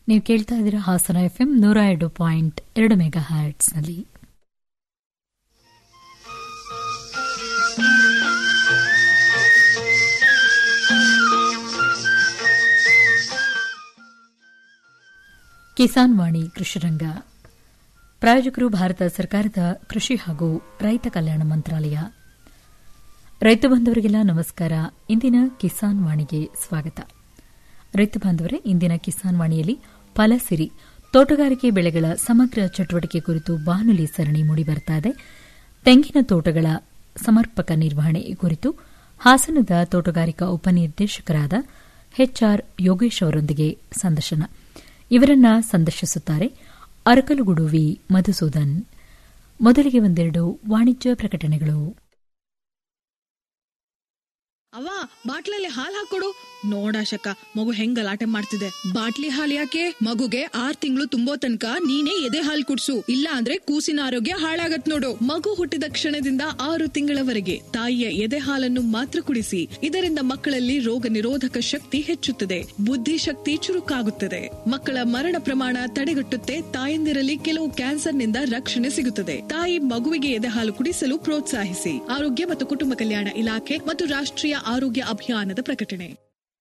ನೀವು ಕೇಳ್ತಾ ಇದ್ದೀರಾ ಹಾಸನ ಎಫ್ಎಂ ನೂರ ಎರಡು ಪಾಯಿಂಟ್ ಎರಡು ಮೆಗಾ ಹರ್ಟ್ಸ್ನಲ್ಲಿ ಕಿಸಾನ್ ವಾಣಿ ಕೃಷಿರಂಗ ಪ್ರಾಯೋಜಕರು ಭಾರತ ಸರ್ಕಾರದ ಕೃಷಿ ಹಾಗೂ ರೈತ ಕಲ್ಯಾಣ ಮಂತ್ರಾಲಯ ರೈತ ಬಾಂಧವರಿಗೆಲ್ಲ ನಮಸ್ಕಾರ ಇಂದಿನ ಕಿಸಾನ್ ವಾಣಿಗೆ ಸ್ವಾಗತ ರೈತ ಬಾಂಧವರೇ ಇಂದಿನ ಕಿಸಾನ್ ವಾಣಿಯಲ್ಲಿ ಫಲಸಿರಿ ತೋಟಗಾರಿಕೆ ಬೆಳೆಗಳ ಸಮಗ್ರ ಚಟುವಟಿಕೆ ಕುರಿತು ಬಾನುಲಿ ಸರಣಿ ಮೂಡಿಬರ್ತಾ ಇದೆ ತೆಂಗಿನ ತೋಟಗಳ ಸಮರ್ಪಕ ನಿರ್ವಹಣೆ ಕುರಿತು ಹಾಸನದ ತೋಟಗಾರಿಕಾ ಉಪನಿರ್ದೇಶಕರಾದ ಎಚ್ಆರ್ ಯೋಗೇಶ್ ಅವರೊಂದಿಗೆ ಸಂದರ್ಶನ ಇವರನ್ನ ಸಂದರ್ಶಿಸುತ್ತಾರೆ ಅರಕಲುಗುಡು ವಿ ಮಧುಸೂದನ್ ಮೊದಲಿಗೆ ಒಂದೆರಡು ವಾಣಿಜ್ಯ ಪ್ರಕಟಣೆಗಳು ಅವ್ವ ಬಾಟ್ಲಲ್ಲಿ ಹಾಲ್ ಹಾಕೊಡು ನೋಡಾಶಕ ಮಗು ಹೆಂಗ್ ಗಲಾಟೆ ಮಾಡ್ತಿದೆ ಬಾಟ್ಲಿ ಹಾಲ್ ಯಾಕೆ ಮಗುಗೆ ಆರ್ ತಿಂಗಳು ತುಂಬೋ ತನಕ ನೀನೇ ಎದೆ ಹಾಲ್ ಕುಡ್ಸು ಇಲ್ಲ ಅಂದ್ರೆ ಕೂಸಿನ ಆರೋಗ್ಯ ಹಾಳಾಗತ್ ನೋಡು ಮಗು ಹುಟ್ಟಿದ ಕ್ಷಣದಿಂದ ಆರು ತಿಂಗಳವರೆಗೆ ತಾಯಿಯ ಎದೆ ಹಾಲನ್ನು ಮಾತ್ರ ಕುಡಿಸಿ ಇದರಿಂದ ಮಕ್ಕಳಲ್ಲಿ ರೋಗ ನಿರೋಧಕ ಶಕ್ತಿ ಹೆಚ್ಚುತ್ತದೆ ಬುದ್ಧಿಶಕ್ತಿ ಚುರುಕಾಗುತ್ತದೆ ಮಕ್ಕಳ ಮರಣ ಪ್ರಮಾಣ ತಡೆಗಟ್ಟುತ್ತೆ ತಾಯಂದಿರಲ್ಲಿ ಕೆಲವು ಕ್ಯಾನ್ಸರ್ನಿಂದ ರಕ್ಷಣೆ ಸಿಗುತ್ತದೆ ತಾಯಿ ಮಗುವಿಗೆ ಎದೆ ಹಾಲು ಕುಡಿಸಲು ಪ್ರೋತ್ಸಾಹಿಸಿ ಆರೋಗ್ಯ ಮತ್ತು ಕುಟುಂಬ ಕಲ್ಯಾಣ ಇಲಾಖೆ ಮತ್ತು ರಾಷ್ಟ್ರೀಯ ಆರೋಗ್ಯ ಅಭಿಯಾನದ ಪ್ರಕಟಣೆ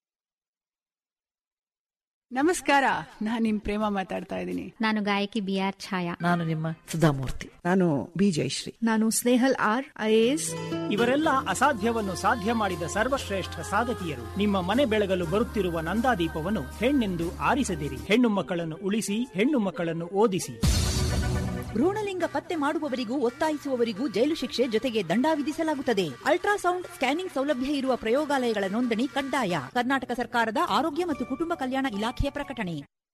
ನಮಸ್ಕಾರ ನಾನ್ ನಿಮ್ ಪ್ರೇಮ ಮಾತಾಡ್ತಾ ಇದ್ದೀನಿ ನಾನು ಗಾಯಕಿ ಬಿ ಆರ್ ಛಾಯಾ ನಾನು ನಿಮ್ಮ ಸುಧಾಮೂರ್ತಿ ನಾನು ಬಿ ಜಯಶ್ರೀ ನಾನು ಸ್ನೇಹಲ್ ಆರ್ ಐಎಎಸ್ ಇವರೆಲ್ಲ ಅಸಾಧ್ಯವನ್ನು ಸಾಧ್ಯ ಮಾಡಿದ ಸರ್ವಶ್ರೇಷ್ಠ ಸಾಧಕಿಯರು ನಿಮ್ಮ ಮನೆ ಬೆಳಗಲು ಬರುತ್ತಿರುವ ನಂದಾದೀಪವನ್ನು ಹೆಣ್ಣೆಂದು ಆರಿಸದಿರಿ ಹೆಣ್ಣು ಮಕ್ಕಳನ್ನು ಉಳಿಸಿ ಹೆಣ್ಣು ಮಕ್ಕಳನ್ನು ಓದಿಸಿ ಭ್ರೂಣಲಿಂಗ ಪತ್ತೆ ಮಾಡುವವರಿಗೂ ಒತ್ತಾಯಿಸುವವರಿಗೂ ಜೈಲು ಶಿಕ್ಷೆ ಜೊತೆಗೆ ದಂಡ ವಿಧಿಸಲಾಗುತ್ತದೆ ಅಲ್ಟ್ರಾಸೌಂಡ್ ಸ್ಕ್ಯಾನಿಂಗ್ ಸೌಲಭ್ಯ ಇರುವ ಪ್ರಯೋಗಾಲಯಗಳ ನೋಂದಣಿ ಕಡ್ಡಾಯ ಕರ್ನಾಟಕ ಸರ್ಕಾರದ ಆರೋಗ್ಯ ಮತ್ತು ಕುಟುಂಬ ಕಲ್ಯಾಣ ಇಲಾಖೆಯ ಪ್ರಕಟಣೆ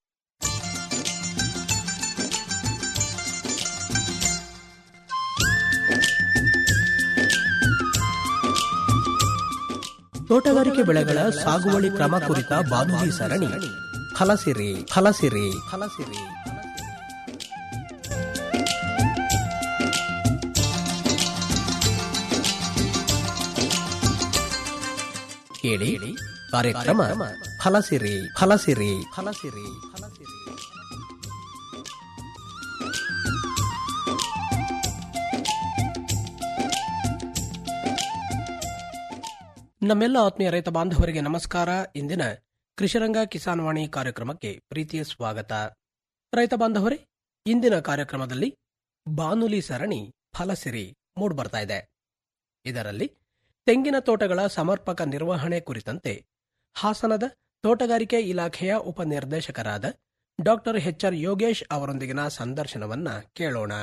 ತೋಟಗಾರಿಕೆ ಬೆಳೆಗಳ ಸಾಗುವಳಿ ಕ್ರಮ ಕುರಿತ ಬಾನುಲಿ ಸರಣಿ ಫಲಸಿರಿ ಫಲಸಿರಿ ಫಲಸಿರಿ ಕೇಳಿ ಕಾರ್ಯಕ್ರಮ ಫಲಸಿರಿ ಫಲಸಿರಿ ಫಲಸಿರಿ ಫಲಸಿರಿ ನಮ್ಮೆಲ್ಲ ಆತ್ಮೀಯ ರೈತ ಬಾಂಧವರಿಗೆ ನಮಸ್ಕಾರ ಇಂದಿನ ಕೃಷಿರಂಗ ಕಿಸಾನ್ ವಾಣಿ ಕಾರ್ಯಕ್ರಮಕ್ಕೆ ಪ್ರೀತಿಯ ಸ್ವಾಗತ ರೈತ ಬಾಂಧವರೇ ಇಂದಿನ ಕಾರ್ಯಕ್ರಮದಲ್ಲಿ ಬಾನುಲಿ ಸರಣಿ ಫಲಸಿರಿ ಮೂಡ್ಬರ್ತಾ ಇದೆ ಇದರಲ್ಲಿ ತೆಂಗಿನ ತೋಟಗಳ ಸಮರ್ಪಕ ನಿರ್ವಹಣೆ ಕುರಿತಂತೆ ಹಾಸನದ ತೋಟಗಾರಿಕೆ ಇಲಾಖೆಯ ಉಪನಿರ್ದೇಶಕರಾದ ಡಾಕ್ಟರ್ ಎಚ್ ಆರ್ ಯೋಗೇಶ್ ಅವರೊಂದಿಗಿನ ಸಂದರ್ಶನವನ್ನ ಕೇಳೋಣ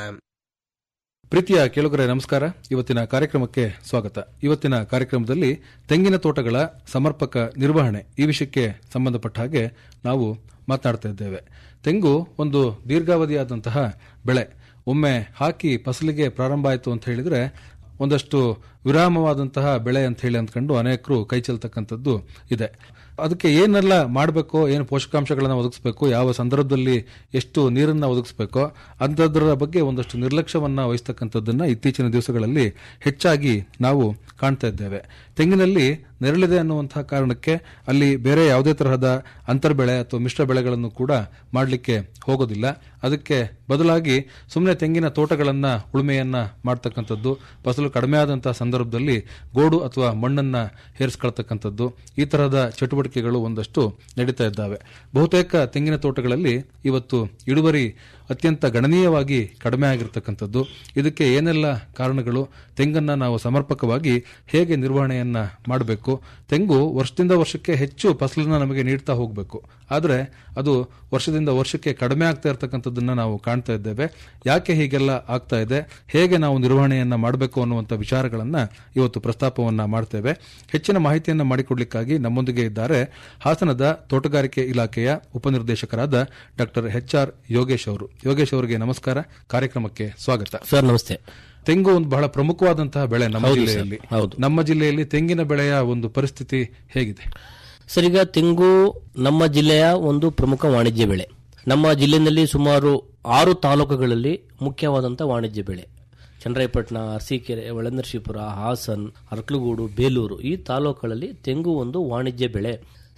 ಪ್ರೀತಿಯ ಕೇಳುಗರೆ ನಮಸ್ಕಾರ ಇವತ್ತಿನ ಕಾರ್ಯಕ್ರಮಕ್ಕೆ ಸ್ವಾಗತ ಇವತ್ತಿನ ಕಾರ್ಯಕ್ರಮದಲ್ಲಿ ತೆಂಗಿನ ತೋಟಗಳ ಸಮರ್ಪಕ ನಿರ್ವಹಣೆ ಈ ವಿಷಯಕ್ಕೆ ಸಂಬಂಧಪಟ್ಟ ಹಾಗೆ ನಾವು ಮಾತನಾಡ್ತಾ ಇದ್ದೇವೆ ತೆಂಗು ಒಂದು ದೀರ್ಘಾವಧಿಯಾದಂತಹ ಬೆಳೆ ಒಮ್ಮೆ ಹಾಕಿ ಫಸಲಿಗೆ ಪ್ರಾರಂಭ ಆಯಿತು ಅಂತ ಹೇಳಿದ್ರೆ ಒಂದಷ್ಟು ವಿರಾಮವಾದಂತಹ ಬೆಳೆ ಅಂತ ಹೇಳಿ ಅಂದ್ಕೊಂಡು ಅನೇಕರು ಕೈ ಚೆಲ್ತಕ್ಕಂಥದ್ದು ಇದೆ ಅದಕ್ಕೆ ಏನೆಲ್ಲ ಮಾಡಬೇಕು ಏನು ಪೋಷಕಾಂಶಗಳನ್ನು ಒದಗಿಸಬೇಕು ಯಾವ ಸಂದರ್ಭದಲ್ಲಿ ಎಷ್ಟು ನೀರನ್ನು ಒದಗಿಸಬೇಕೋ ಅಂಥದ್ರ ಬಗ್ಗೆ ಒಂದಷ್ಟು ನಿರ್ಲಕ್ಷ್ಯವನ್ನ ವಹಿಸ್ತಕ್ಕಂಥದ್ದನ್ನ ಇತ್ತೀಚಿನ ದಿವಸಗಳಲ್ಲಿ ಹೆಚ್ಚಾಗಿ ನಾವು ಕಾಣ್ತಾ ಇದ್ದೇವೆ ತೆಂಗಿನಲ್ಲಿ ನೆರಳಿದೆ ಅನ್ನುವಂತಹ ಕಾರಣಕ್ಕೆ ಅಲ್ಲಿ ಬೇರೆ ಯಾವುದೇ ತರಹದ ಅಂತರ್ಬೆಳೆ ಅಥವಾ ಮಿಶ್ರ ಬೆಳೆಗಳನ್ನು ಕೂಡ ಮಾಡಲಿಕ್ಕೆ ಹೋಗೋದಿಲ್ಲ ಅದಕ್ಕೆ ಬದಲಾಗಿ ಸುಮ್ಮನೆ ತೆಂಗಿನ ತೋಟಗಳನ್ನ ಉಳುಮೆಯನ್ನ ಮಾಡ್ತಕ್ಕಂಥದ್ದು ಫಸಲು ಕಡಿಮೆ ಆದಂತಹ ಸಂದರ್ಭದಲ್ಲಿ ಗೋಡು ಅಥವಾ ಮಣ್ಣನ್ನ ಹೇರಿಸ್ಕೊಳ್ತಕ್ಕಂಥದ್ದು ಈ ತರಹದ ಚಟುವಟಿಕೆಗಳು ಒಂದಷ್ಟು ನಡೀತಾ ಇದ್ದಾವೆ ಬಹುತೇಕ ತೆಂಗಿನ ತೋಟಗಳಲ್ಲಿ ಇವತ್ತು ಇಳುವರಿ ಅತ್ಯಂತ ಗಣನೀಯವಾಗಿ ಕಡಿಮೆ ಆಗಿರ್ತಕ್ಕಂಥದ್ದು ಇದಕ್ಕೆ ಏನೆಲ್ಲ ಕಾರಣಗಳು ತೆಂಗನ್ನ ನಾವು ಸಮರ್ಪಕವಾಗಿ ಹೇಗೆ ನಿರ್ವಹಣೆಯನ್ನ ಮಾಡಬೇಕು ತೆಂಗು ವರ್ಷದಿಂದ ವರ್ಷಕ್ಕೆ ಹೆಚ್ಚು ಫಸಲನ್ನ ನಮಗೆ ನೀಡ್ತಾ ಹೋಗಬೇಕು ಆದರೆ ಅದು ವರ್ಷದಿಂದ ವರ್ಷಕ್ಕೆ ಕಡಿಮೆ ಆಗ್ತಾ ಇರತಕ್ಕಂಥದ್ದನ್ನ ನಾವು ಕಾಣ್ತಾ ಇದ್ದೇವೆ ಯಾಕೆ ಹೀಗೆಲ್ಲ ಆಗ್ತಾ ಇದೆ ಹೇಗೆ ನಾವು ನಿರ್ವಹಣೆಯನ್ನ ಮಾಡಬೇಕು ಅನ್ನುವಂಥ ವಿಚಾರಗಳನ್ನ ಇವತ್ತು ಪ್ರಸ್ತಾಪವನ್ನ ಮಾಡ್ತೇವೆ ಹೆಚ್ಚಿನ ಮಾಹಿತಿಯನ್ನ ಮಾಡಿಕೊಡ್ಲಿಕ್ಕಾಗಿ ನಮ್ಮೊಂದಿಗೆ ಇದ್ದಾರೆ ಹಾಸನದ ತೋಟಗಾರಿಕೆ ಇಲಾಖೆಯ ಉಪನಿರ್ದೇಶಕರಾದ ಡಾಕ್ಟರ್ ಎಚ್ ಆರ್ ಯೋಗೇಶ್ ಅವರು ಯೋಗೇಶ್ ಅವರಿಗೆ ನಮಸ್ಕಾರ ಕಾರ್ಯಕ್ರಮಕ್ಕೆ ಸ್ವಾಗತ ಸರ್ ನಮಸ್ತೆ ತೆಂಗು ಒಂದು ಬಹಳ ಪ್ರಮುಖವಾದಂತಹ ಬೆಳೆ ನಮ್ಮ ಹೌದು ಸರ್, ಜಿಲ್ಲೆಯಲ್ಲಿ ಹೌದು. ನಮ್ಮ ಜಿಲ್ಲೆಯಲ್ಲಿ ತೆಂಗಿನ ಬೆಳೆಯ ಒಂದು ಪರಿಸ್ಥಿತಿ ಹೇಗಿದೆ ಸರ್ ಈಗ ತೆಂಗು ನಮ್ಮ ಜಿಲ್ಲೆಯ ಒಂದು ಪ್ರಮುಖ ವಾಣಿಜ್ಯ ಬೆಳೆ ನಮ್ಮ ಜಿಲ್ಲೆಯಲ್ಲಿ ಸುಮಾರು ಆರು ತಾಲೂಕುಗಳಲ್ಲಿ ಮುಖ್ಯವಾದಂಥ ವಾಣಿಜ್ಯ ಬೆಳೆ ಚನ್ನರಾಯಪಟ್ಟಣ ಅರಸೀಕೆರೆ ಒಳನರಸೀಪುರ ಹಾಸನ್ ಅರ್ಕಲಗೂಡು ಬೇಲೂರು ಈ ತಾಲೂಕುಗಳಲ್ಲಿ ತೆಂಗು ಒಂದು ವಾಣಿಜ್ಯ ಬೆಳೆ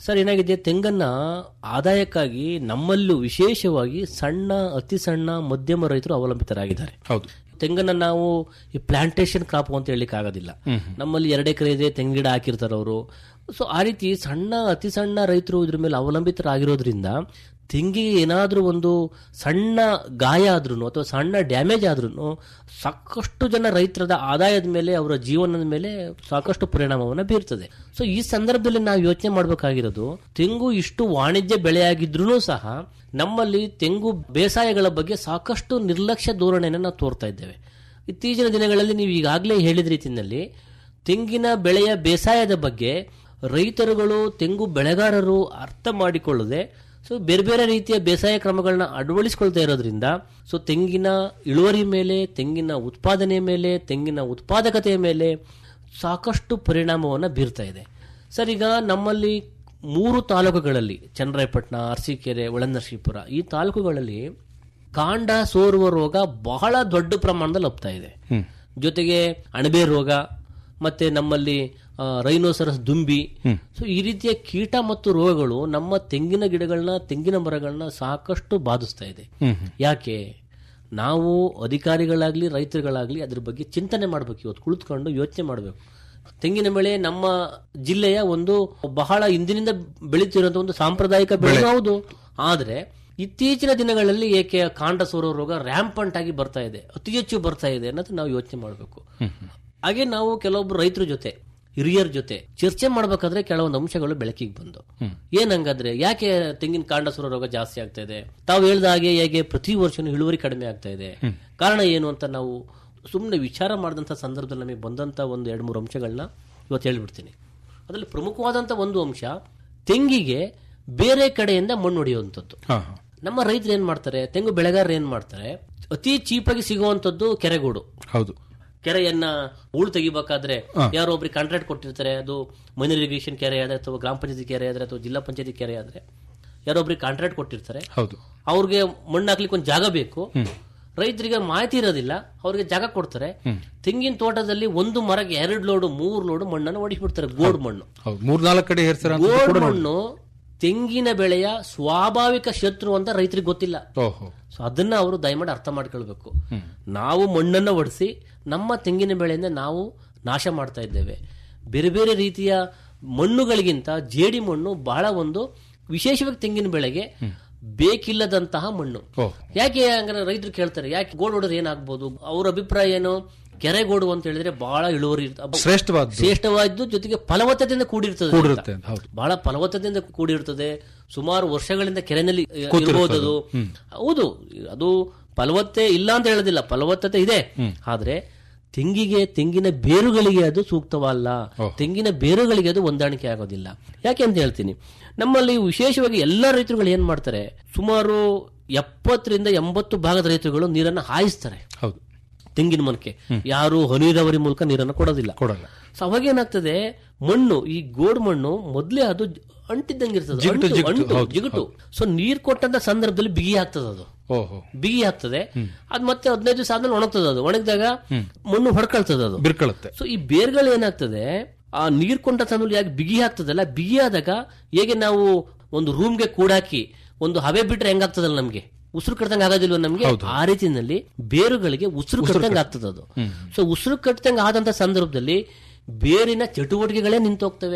ಸರ್ ಏನಾಗಿದೆ ತೆಂಗನ್ನ ಆದಾಯಕ್ಕಾಗಿ ನಮ್ಮಲ್ಲೂ ವಿಶೇಷವಾಗಿ ಸಣ್ಣ ಅತಿ ಸಣ್ಣ ಮಧ್ಯಮ ರೈತರು ಅವಲಂಬಿತರಾಗಿದ್ದಾರೆ ಹೌದು ತೆಂಗನ್ನ ನಾವು ಈ ಪ್ಲಾಂಟೇಶನ್ ಕ್ರಾಪ್ ಅಂತ ಹೇಳಲಿಕ್ಕೆ ಆಗೋದಿಲ್ಲ ನಮ್ಮಲ್ಲಿ ಎರಡು ಎಕರೆ ಇದೆ ತೆಂಗಿನ ಗಿಡ ಹಾಕಿರ್ತಾರೆ ಅವರು ಸೊ ಆ ರೀತಿ ಸಣ್ಣ ಅತಿ ಸಣ್ಣ ರೈತರು ಇದ್ರ ಮೇಲೆ ಅವಲಂಬಿತರಾಗಿರೋದ್ರಿಂದ ತೆಂಗಿಗೆ ಏನಾದರೂ ಒಂದು ಸಣ್ಣ ಗಾಯ ಆದ್ರೂ ಅಥವಾ ಸಣ್ಣ ಡ್ಯಾಮೇಜ್ ಆದ್ರೂ ಸಾಕಷ್ಟು ಜನ ರೈತರದ ಆದಾಯದ ಮೇಲೆ ಅವರ ಜೀವನದ ಮೇಲೆ ಸಾಕಷ್ಟು ಪರಿಣಾಮವನ್ನು ಬೀರ್ತದೆ ಸೊ ಈ ಸಂದರ್ಭದಲ್ಲಿ ನಾವು ಯೋಚನೆ ಮಾಡಬೇಕಾಗಿರೋದು ತೆಂಗು ಇಷ್ಟು ವಾಣಿಜ್ಯ ಬೆಳೆಯಾಗಿದ್ರೂ ಸಹ ನಮ್ಮಲ್ಲಿ ತೆಂಗು ಬೇಸಾಯಗಳ ಬಗ್ಗೆ ಸಾಕಷ್ಟು ನಿರ್ಲಕ್ಷ್ಯ ಧೋರಣೆಯನ್ನು ನಾವು ತೋರ್ತಾ ಇದ್ದೇವೆ ಇತ್ತೀಚಿನ ದಿನಗಳಲ್ಲಿ ನೀವು ಈಗಾಗಲೇ ಹೇಳಿದ ರೀತಿಯಲ್ಲಿ ತೆಂಗಿನ ಬೆಳೆಯ ಬೇಸಾಯದ ಬಗ್ಗೆ ರೈತರುಗಳು ತೆಂಗು ಬೆಳೆಗಾರರು ಅರ್ಥ ಮಾಡಿಕೊಳ್ಳದೆ ಸೊ ಬೇರೆ ಬೇರೆ ರೀತಿಯ ಬೇಸಾಯ ಕ್ರಮಗಳನ್ನ ಅಳವಡಿಸಿಕೊಳ್ತಾ ಇರೋದ್ರಿಂದ ಸೊ ತೆಂಗಿನ ಇಳುವರಿ ಮೇಲೆ ತೆಂಗಿನ ಉತ್ಪಾದನೆ ಮೇಲೆ ತೆಂಗಿನ ಉತ್ಪಾದಕತೆಯ ಮೇಲೆ ಸಾಕಷ್ಟು ಪರಿಣಾಮವನ್ನು ಬೀರ್ತಾ ಇದೆ ಸರ್ ಈಗ ನಮ್ಮಲ್ಲಿ ಮೂರು ತಾಲೂಕುಗಳಲ್ಲಿ ಚನ್ನರಾಯಪಟ್ಟಣ ಅರಸೀಕೆರೆ ಒಳನರಸೀಪುರ ಈ ತಾಲೂಕುಗಳಲ್ಲಿ ಕಾಂಡ ಸೋರುವ ರೋಗ ಬಹಳ ದೊಡ್ಡ ಪ್ರಮಾಣದಲ್ಲಿ ಹಬ್ತಾ ಇದೆ ಜೊತೆಗೆ ಅಣಬೆ ರೋಗ ಮತ್ತೆ ನಮ್ಮಲ್ಲಿ ಆ, ರೈನೋಸರಸ್ ದುಂಬಿ ಸೊ ಈ ರೀತಿಯ ಕೀಟ ಮತ್ತು ರೋಗಗಳು ನಮ್ಮ ತೆಂಗಿನ ಗಿಡಗಳನ್ನ ತೆಂಗಿನ ಮರಗಳನ್ನ ಸಾಕಷ್ಟು ಬಾಧಿಸ್ತಾ ಇದೆ ಯಾಕೆ ನಾವು ಅಧಿಕಾರಿಗಳಾಗ್ಲಿ ರೈತರುಗಳಾಗ್ಲಿ ಅದ್ರ ಬಗ್ಗೆ ಚಿಂತನೆ ಮಾಡ್ಬೇಕು ಇವತ್ತು ಕುಳಿತುಕೊಂಡು ಯೋಚನೆ ಮಾಡಬೇಕು ತೆಂಗಿನ ಬೆಳೆ ನಮ್ಮ ಜಿಲ್ಲೆಯ ಒಂದು ಬಹಳ ಹಿಂದಿನಿಂದ ಬೆಳೀತಿರುವಂತ ಒಂದು ಸಾಂಪ್ರದಾಯಿಕ ಬೆಳೆ ಹೌದು ಆದ್ರೆ ಇತ್ತೀಚಿನ ದಿನಗಳಲ್ಲಿ ಏಕೆ ಕಾಂಡ ಸೋರೋ ರೋಗ ರ್ಯಾಂಪಂಟ್ ಆಗಿ ಬರ್ತಾ ಇದೆ ಅತಿ ಹೆಚ್ಚು ಬರ್ತಾ ಇದೆ ಅನ್ನೋದು ನಾವು ಯೋಚನೆ ಮಾಡಬೇಕು ಹಾಗೆ ನಾವು ಕೆಲವೊಬ್ರು ರೈತರ ಜೊತೆ ಹಿರಿಯರ ಜೊತೆ ಚರ್ಚೆ ಮಾಡ್ಬೇಕಾದ್ರೆ ಕೆಲವೊಂದು ಅಂಶಗಳು ಬೆಳಕಿಗೆ ಬಂದು ಏನಂಗಾದ್ರೆ ಯಾಕೆ ತೆಂಗಿನ ಕಾಂಡ ಸುರ ರೋಗ ಜಾಸ್ತಿ ಆಗ್ತಾ ಇದೆ ತಾವು ಹೇಳ್ದ ಹಾಗೆ ಹೇಗೆ ಪ್ರತಿ ವರ್ಷನೂ ಇಳುವರಿ ಕಡಿಮೆ ಆಗ್ತಾ ಇದೆ ಕಾರಣ ಏನು ಅಂತ ನಾವು ಸುಮ್ಮನೆ ವಿಚಾರ ಮಾಡಿದಂಥ ಸಂದರ್ಭದಲ್ಲಿ ನಮಗೆ ಬಂದಂತ ಒಂದು ಎರಡು ಮೂರು ಅಂಶಗಳನ್ನ ಇವತ್ತು ಹೇಳ್ಬಿಡ್ತೀನಿ ಅದರಲ್ಲಿ ಪ್ರಮುಖವಾದಂತ ಒಂದು ಅಂಶ ತೆಂಗಿಗೆ ಬೇರೆ ಕಡೆಯಿಂದ ಮಣ್ಣು ಹೊಡೆಯುವಂಥದ್ದು ಹಾ ಹಾ ನಮ್ಮ ರೈತರು ಏನ್ ಮಾಡ್ತಾರೆ ತೆಂಗು ಬೆಳೆಗಾರರು ಏನ್ ಮಾಡ್ತಾರೆ ಅತಿ ಚೀಪಾಗಿ ಸಿಗುವಂತದ್ದು ಕೆರೆಗೋಡು ಹೌದು ಕೆರೆಯನ್ನ ಹೂಳು ತೆಗಿಬೇಕಾದ್ರೆ ಯಾರೋ ಒಬ್ರಿಗೆ ಕಾಂಟ್ರಾಕ್ಟ್ ಕೊಟ್ಟಿರ್ತಾರೆ ಅದು ಮೈನರ್ ಇರಿಗೇಷನ್ ಕೆರೆ ಆದ್ರೆ ಅಥವಾ ಗ್ರಾಮ ಪಂಚಾಯತಿ ಕೆರೆ ಆದ್ರೆ ಅಥವಾ ಜಿಲ್ಲಾ ಪಂಚಾಯತಿ ಕೆರೆ ಆದ್ರೆ ಯಾರೋ ಒಬ್ರಿಗೆ ಕಾಂಟ್ರಾಕ್ಟ್ ಕೊಟ್ಟಿರ್ತಾರೆ ಹೌದು ಅವ್ರಿಗೆ ಮಣ್ಣು ಹಾಕ್ಲಿಕ್ಕೆ ಒಂದು ಜಾಗ ಬೇಕು ರೈತರಿಗೆ ಮಾಹಿತಿ ಇರೋದಿಲ್ಲ ಅವ್ರಿಗೆ ಜಾಗ ಕೊಡ್ತಾರೆ ತೆಂಗಿನ ತೋಟದಲ್ಲಿ ಒಂದು ಮರಕ್ಕೆ ಎರಡು ಲೋಡು ಮೂರು ಲೋಡು ಮಣ್ಣನ್ನು ಹೊಡಿಸ್ಬಿಡ್ತಾರೆ ಗೋಡ್ ಮಣ್ಣು ಹೌದು ಮೂರ್ನಾಲ್ಕು ಕಡೆ ಹೇರ್ಸಾರ ಅಂತ ಗೋಡ್ ಕೂಡ ನೋಡಿ ಮಣ್ಣು ತೆಂಗಿನ ಬೆಳೆಯ ಸ್ವಾಭಾವಿಕ ಶತ್ರು ಅಂತ ರೈತರಿಗೆ ಗೊತ್ತಿಲ್ಲ ಓಹೋ ಸೊ ಅದನ್ನ ಅವರು ದಯಮಾಡಿ ಅರ್ಥ ಮಾಡ್ಕೊಳ್ಬೇಕು ನಾವು ಮಣ್ಣನ್ನ ಒಡಿಸಿ ನಮ್ಮ ತೆಂಗಿನ ಬೆಳೆಯಿಂದ ನಾವು ನಾಶ ಮಾಡ್ತಾ ಇದ್ದೇವೆ ಬೇರೆ ಬೇರೆ ರೀತಿಯ ಮಣ್ಣುಗಳಿಗಿಂತ ಜೇಡಿ ಮಣ್ಣು ಬಹಳ ಒಂದು ವಿಶೇಷವಾಗಿ ತೆಂಗಿನ ಬೆಳೆಗೆ ಬೇಕಿಲ್ಲದಂತಹ ಮಣ್ಣು ಓಹ್ ಯಾಕೆ ಹಂಗಾರೆ ರೈತರು ಕೇಳ್ತಾರೆ ಯಾಕೆ ಗೋಡ್ ಹೊಡೆದ್ರೆ ಏನಾಗ್ಬೋದು ಅವ್ರ ಅಭಿಪ್ರಾಯ ಏನು ಕೆರೆಗೋಡು ಅಂತ ಹೇಳಿದ್ರೆ ಬಹಳ ಇಳುವರಿ ಇರ್ತ- ಶ್ರೇಷ್ಠವಾದ್ದು ಶ್ರೇಷ್ಠವಾದ್ದು ಜೊತೆಗೆ ಫಲವತ್ತತೆಯಿಂದ ಕೂಡಿರ್ತದೆ ಅಂತ. ಕೂಡಿರುತ್ತೆ ಅಂತ, ಹೌದು. ಬಹಳ ಫಲವತ್ತತೆಯಿಂದ ಕೂಡಿರ್ತದೆ ಸುಮಾರು ವರ್ಷಗಳಿಂದ ಕೆರೆನಲ್ಲಿ ಇರಬಹುದು ಅದು ಹೌದು ಅದು ಫಲವತ್ತೆ ಇಲ್ಲ ಅಂತ ಹೇಳೋದಿಲ್ಲ ಫಲವತ್ತತೆ ಇದೆ ಆದ್ರೆ ತೆಂಗಿಗೆ ತೆಂಗಿನ ಬೇರುಗಳಿಗೆ ಅದು ಸೂಕ್ತವಲ್ಲ ತೆಂಗಿನ ಬೇರುಗಳಿಗೆ ಅದು ಹೊಂದಾಣಿಕೆ ಆಗೋದಿಲ್ಲ ಯಾಕೆ ಅಂತ ಹೇಳ್ತೀನಿ ನಮ್ಮಲ್ಲಿ ವಿಶೇಷವಾಗಿ ಎಲ್ಲ ರೈತರುಗಳು ಏನ್ ಮಾಡ್ತಾರೆ ಸುಮಾರು ಎಪ್ಪತ್ತರಿಂದ ಎಂಬತ್ತು ಭಾಗದ ರೈತರುಗಳು ನೀರನ್ನ ಹಾಯಿಸ್ತಾರೆ ಹೌದು ತೆಂಗಿನ ಮರಕ್ಕೆ ಯಾರು ಹನಿ ನೀರಾವರಿ ಮೂಲಕ ನೀರನ್ನು ಕೊಡೋದಿಲ್ಲ ಕೊಡಲ್ಲ ಸೊ ಅವಾಗ ಏನಾಗ್ತದೆ ಮಣ್ಣು ಈ ಗೋಡ್ ಮಣ್ಣು ಮೊದ್ಲೇ ಅದು ಅಂಟಿದ್ದಂಗೆ ಇರ್ತದೆ ಜಿಗುಟು, ಅಂಟು, ಜಿಗುಟು, ಅಂಟು, ಹೌದು, ಜಿಗುಟು ಸೊ ನೀರ್ ಕೊಟ್ಟಂತ ಸಂದರ್ಭದಲ್ಲಿ ಬಿಗಿ ಆಗ್ತದೆ ಅದು ಓಹೋ ಬಿಗಿ ಆಗ್ತದೆ ಅದ್ ಮತ್ತೆ ಹದಿನೈದು ದಿವಸ ಆದ್ಮೇಲೆ ಒಣಗ್ತದೆ ಅದು ಒಣಗಿದಾಗ ಮಣ್ಣು ಹೊಡ್ಕೊಳ್ತದೆ ಅದು ಬಿರ್ಕೊಳ್ಳುತ್ತೆ ಸೊ ಈ ಬೇರ್ಗಳು ಏನಾಗ್ತದೆ ಆ ನೀರ್ ಕೊಂಡ ತಂದು ಯಾಕೆ ಬಿಗಿ ಆಗ್ತದಲ್ಲ ಬಿಗಿ ಆದಾಗ ಹೇಗೆ ನಾವು ಒಂದು ರೂಮ್ಗೆ ಕೂಡಾಕಿ ಒಂದು ಹವೆ ಬಿಟ್ರೆ ಹೆಂಗಾಗ್ತದಲ್ಲ ನಮ್ಗೆ ಉಸಿರು ಕಟ್ಟದಂಗ ಆಗೋದಿಲ್ವ ನಮ್ಗೆ ಆ ರೀತಿಯಲ್ಲಿ ಬೇರುಗಳಿಗೆ ಉಸಿರು ಕಟ್ಟದಂಗ ಆಗ್ತದೆ ಅದು ಸೊ ಉಸಿರು ಕಟ್ಟದಂಗ ಆದಂತ ಸಂದರ್ಭದಲ್ಲಿ ಬೇರಿನ ಚಟುವಟಿಕೆಗಳೇ ನಿಂತೋಗ್ತವೆ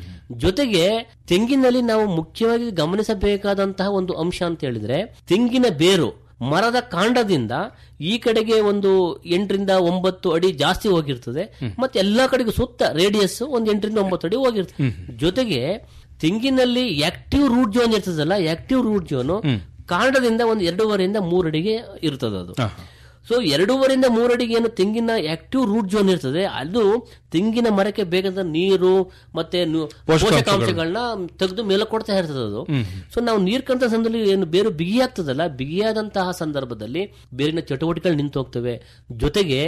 ಜೊತೆಗೆ ತೆಂಗಿನಲ್ಲಿ ನಾವು ಮುಖ್ಯವಾಗಿ ಗಮನಿಸಬೇಕಾದಂತಹ ಒಂದು ಅಂಶ ಅಂತ ಹೇಳಿದ್ರೆ ತೆಂಗಿನ ಬೇರು ಮರದ ಕಾಂಡದಿಂದ ಈ ಕಡೆಗೆ ಒಂದು ಎಂಟರಿಂದ ಒಂಬತ್ತು ಅಡಿ ಜಾಸ್ತಿ ಹೋಗಿರ್ತದೆ ಮತ್ತೆ ಎಲ್ಲಾ ಕಡೆಗೂ ಸುತ್ತ ರೇಡಿಯಸ್ ಒಂದು ಎಂಟರಿಂದ ಒಂಬತ್ತು ಅಡಿ ಹೋಗಿರ್ತದೆ ಜೊತೆಗೆ ತೆಂಗಿನಲ್ಲಿ ಆಕ್ಟಿವ್ ರೂಟ್ ಜೋನ್ ಇರ್ತದಲ್ಲ ಆಕ್ಟಿವ್ ರೂಟ್ ಜೋನ್ ಕಾಂಡದಿಂದ ಒಂದು ಎರಡೂವರೆಯಿಂದ ಮೂರು ಅಡಿಗೆ ಇರ್ತದೆ ಅದು ಸೊ ಎರಡೂವರೆಯಿಂದ ಮೂರು ಅಡಿಗೆ ಏನು ತೆಂಗಿನ ಆಕ್ಟಿವ್ ರೂಟ್ ಜೋನ್ ಇರ್ತದೆ ಅದು ತೆಂಗಿನ ಮರಕ್ಕೆ ಬೇಕಾದ ನೀರು ಮತ್ತೆ ನು- ಪೋಷಕಾಂಶಗಳನ್ನ ತೆಗೆದು ಮೇಲೆ ಕೊಡ್ತಾ ಇರ್ತದೆ ಅದು ಸೊ ನಾವು ನೀರ್ ಕಂತ ಸಂದರ್ಭದಲ್ಲಿ ಏನು ಬೇರು ಬಿಗಿಯಾಗ್ತದಲ್ಲ ಬಿಗಿಯಾದಂತಹ ಸಂದರ್ಭದಲ್ಲಿ ಬೇರಿನ ಚಟುವಟಿಕೆಗಳು ನಿಂತು ಹೋಗ್ತವೆ ಜೊತೆಗೆ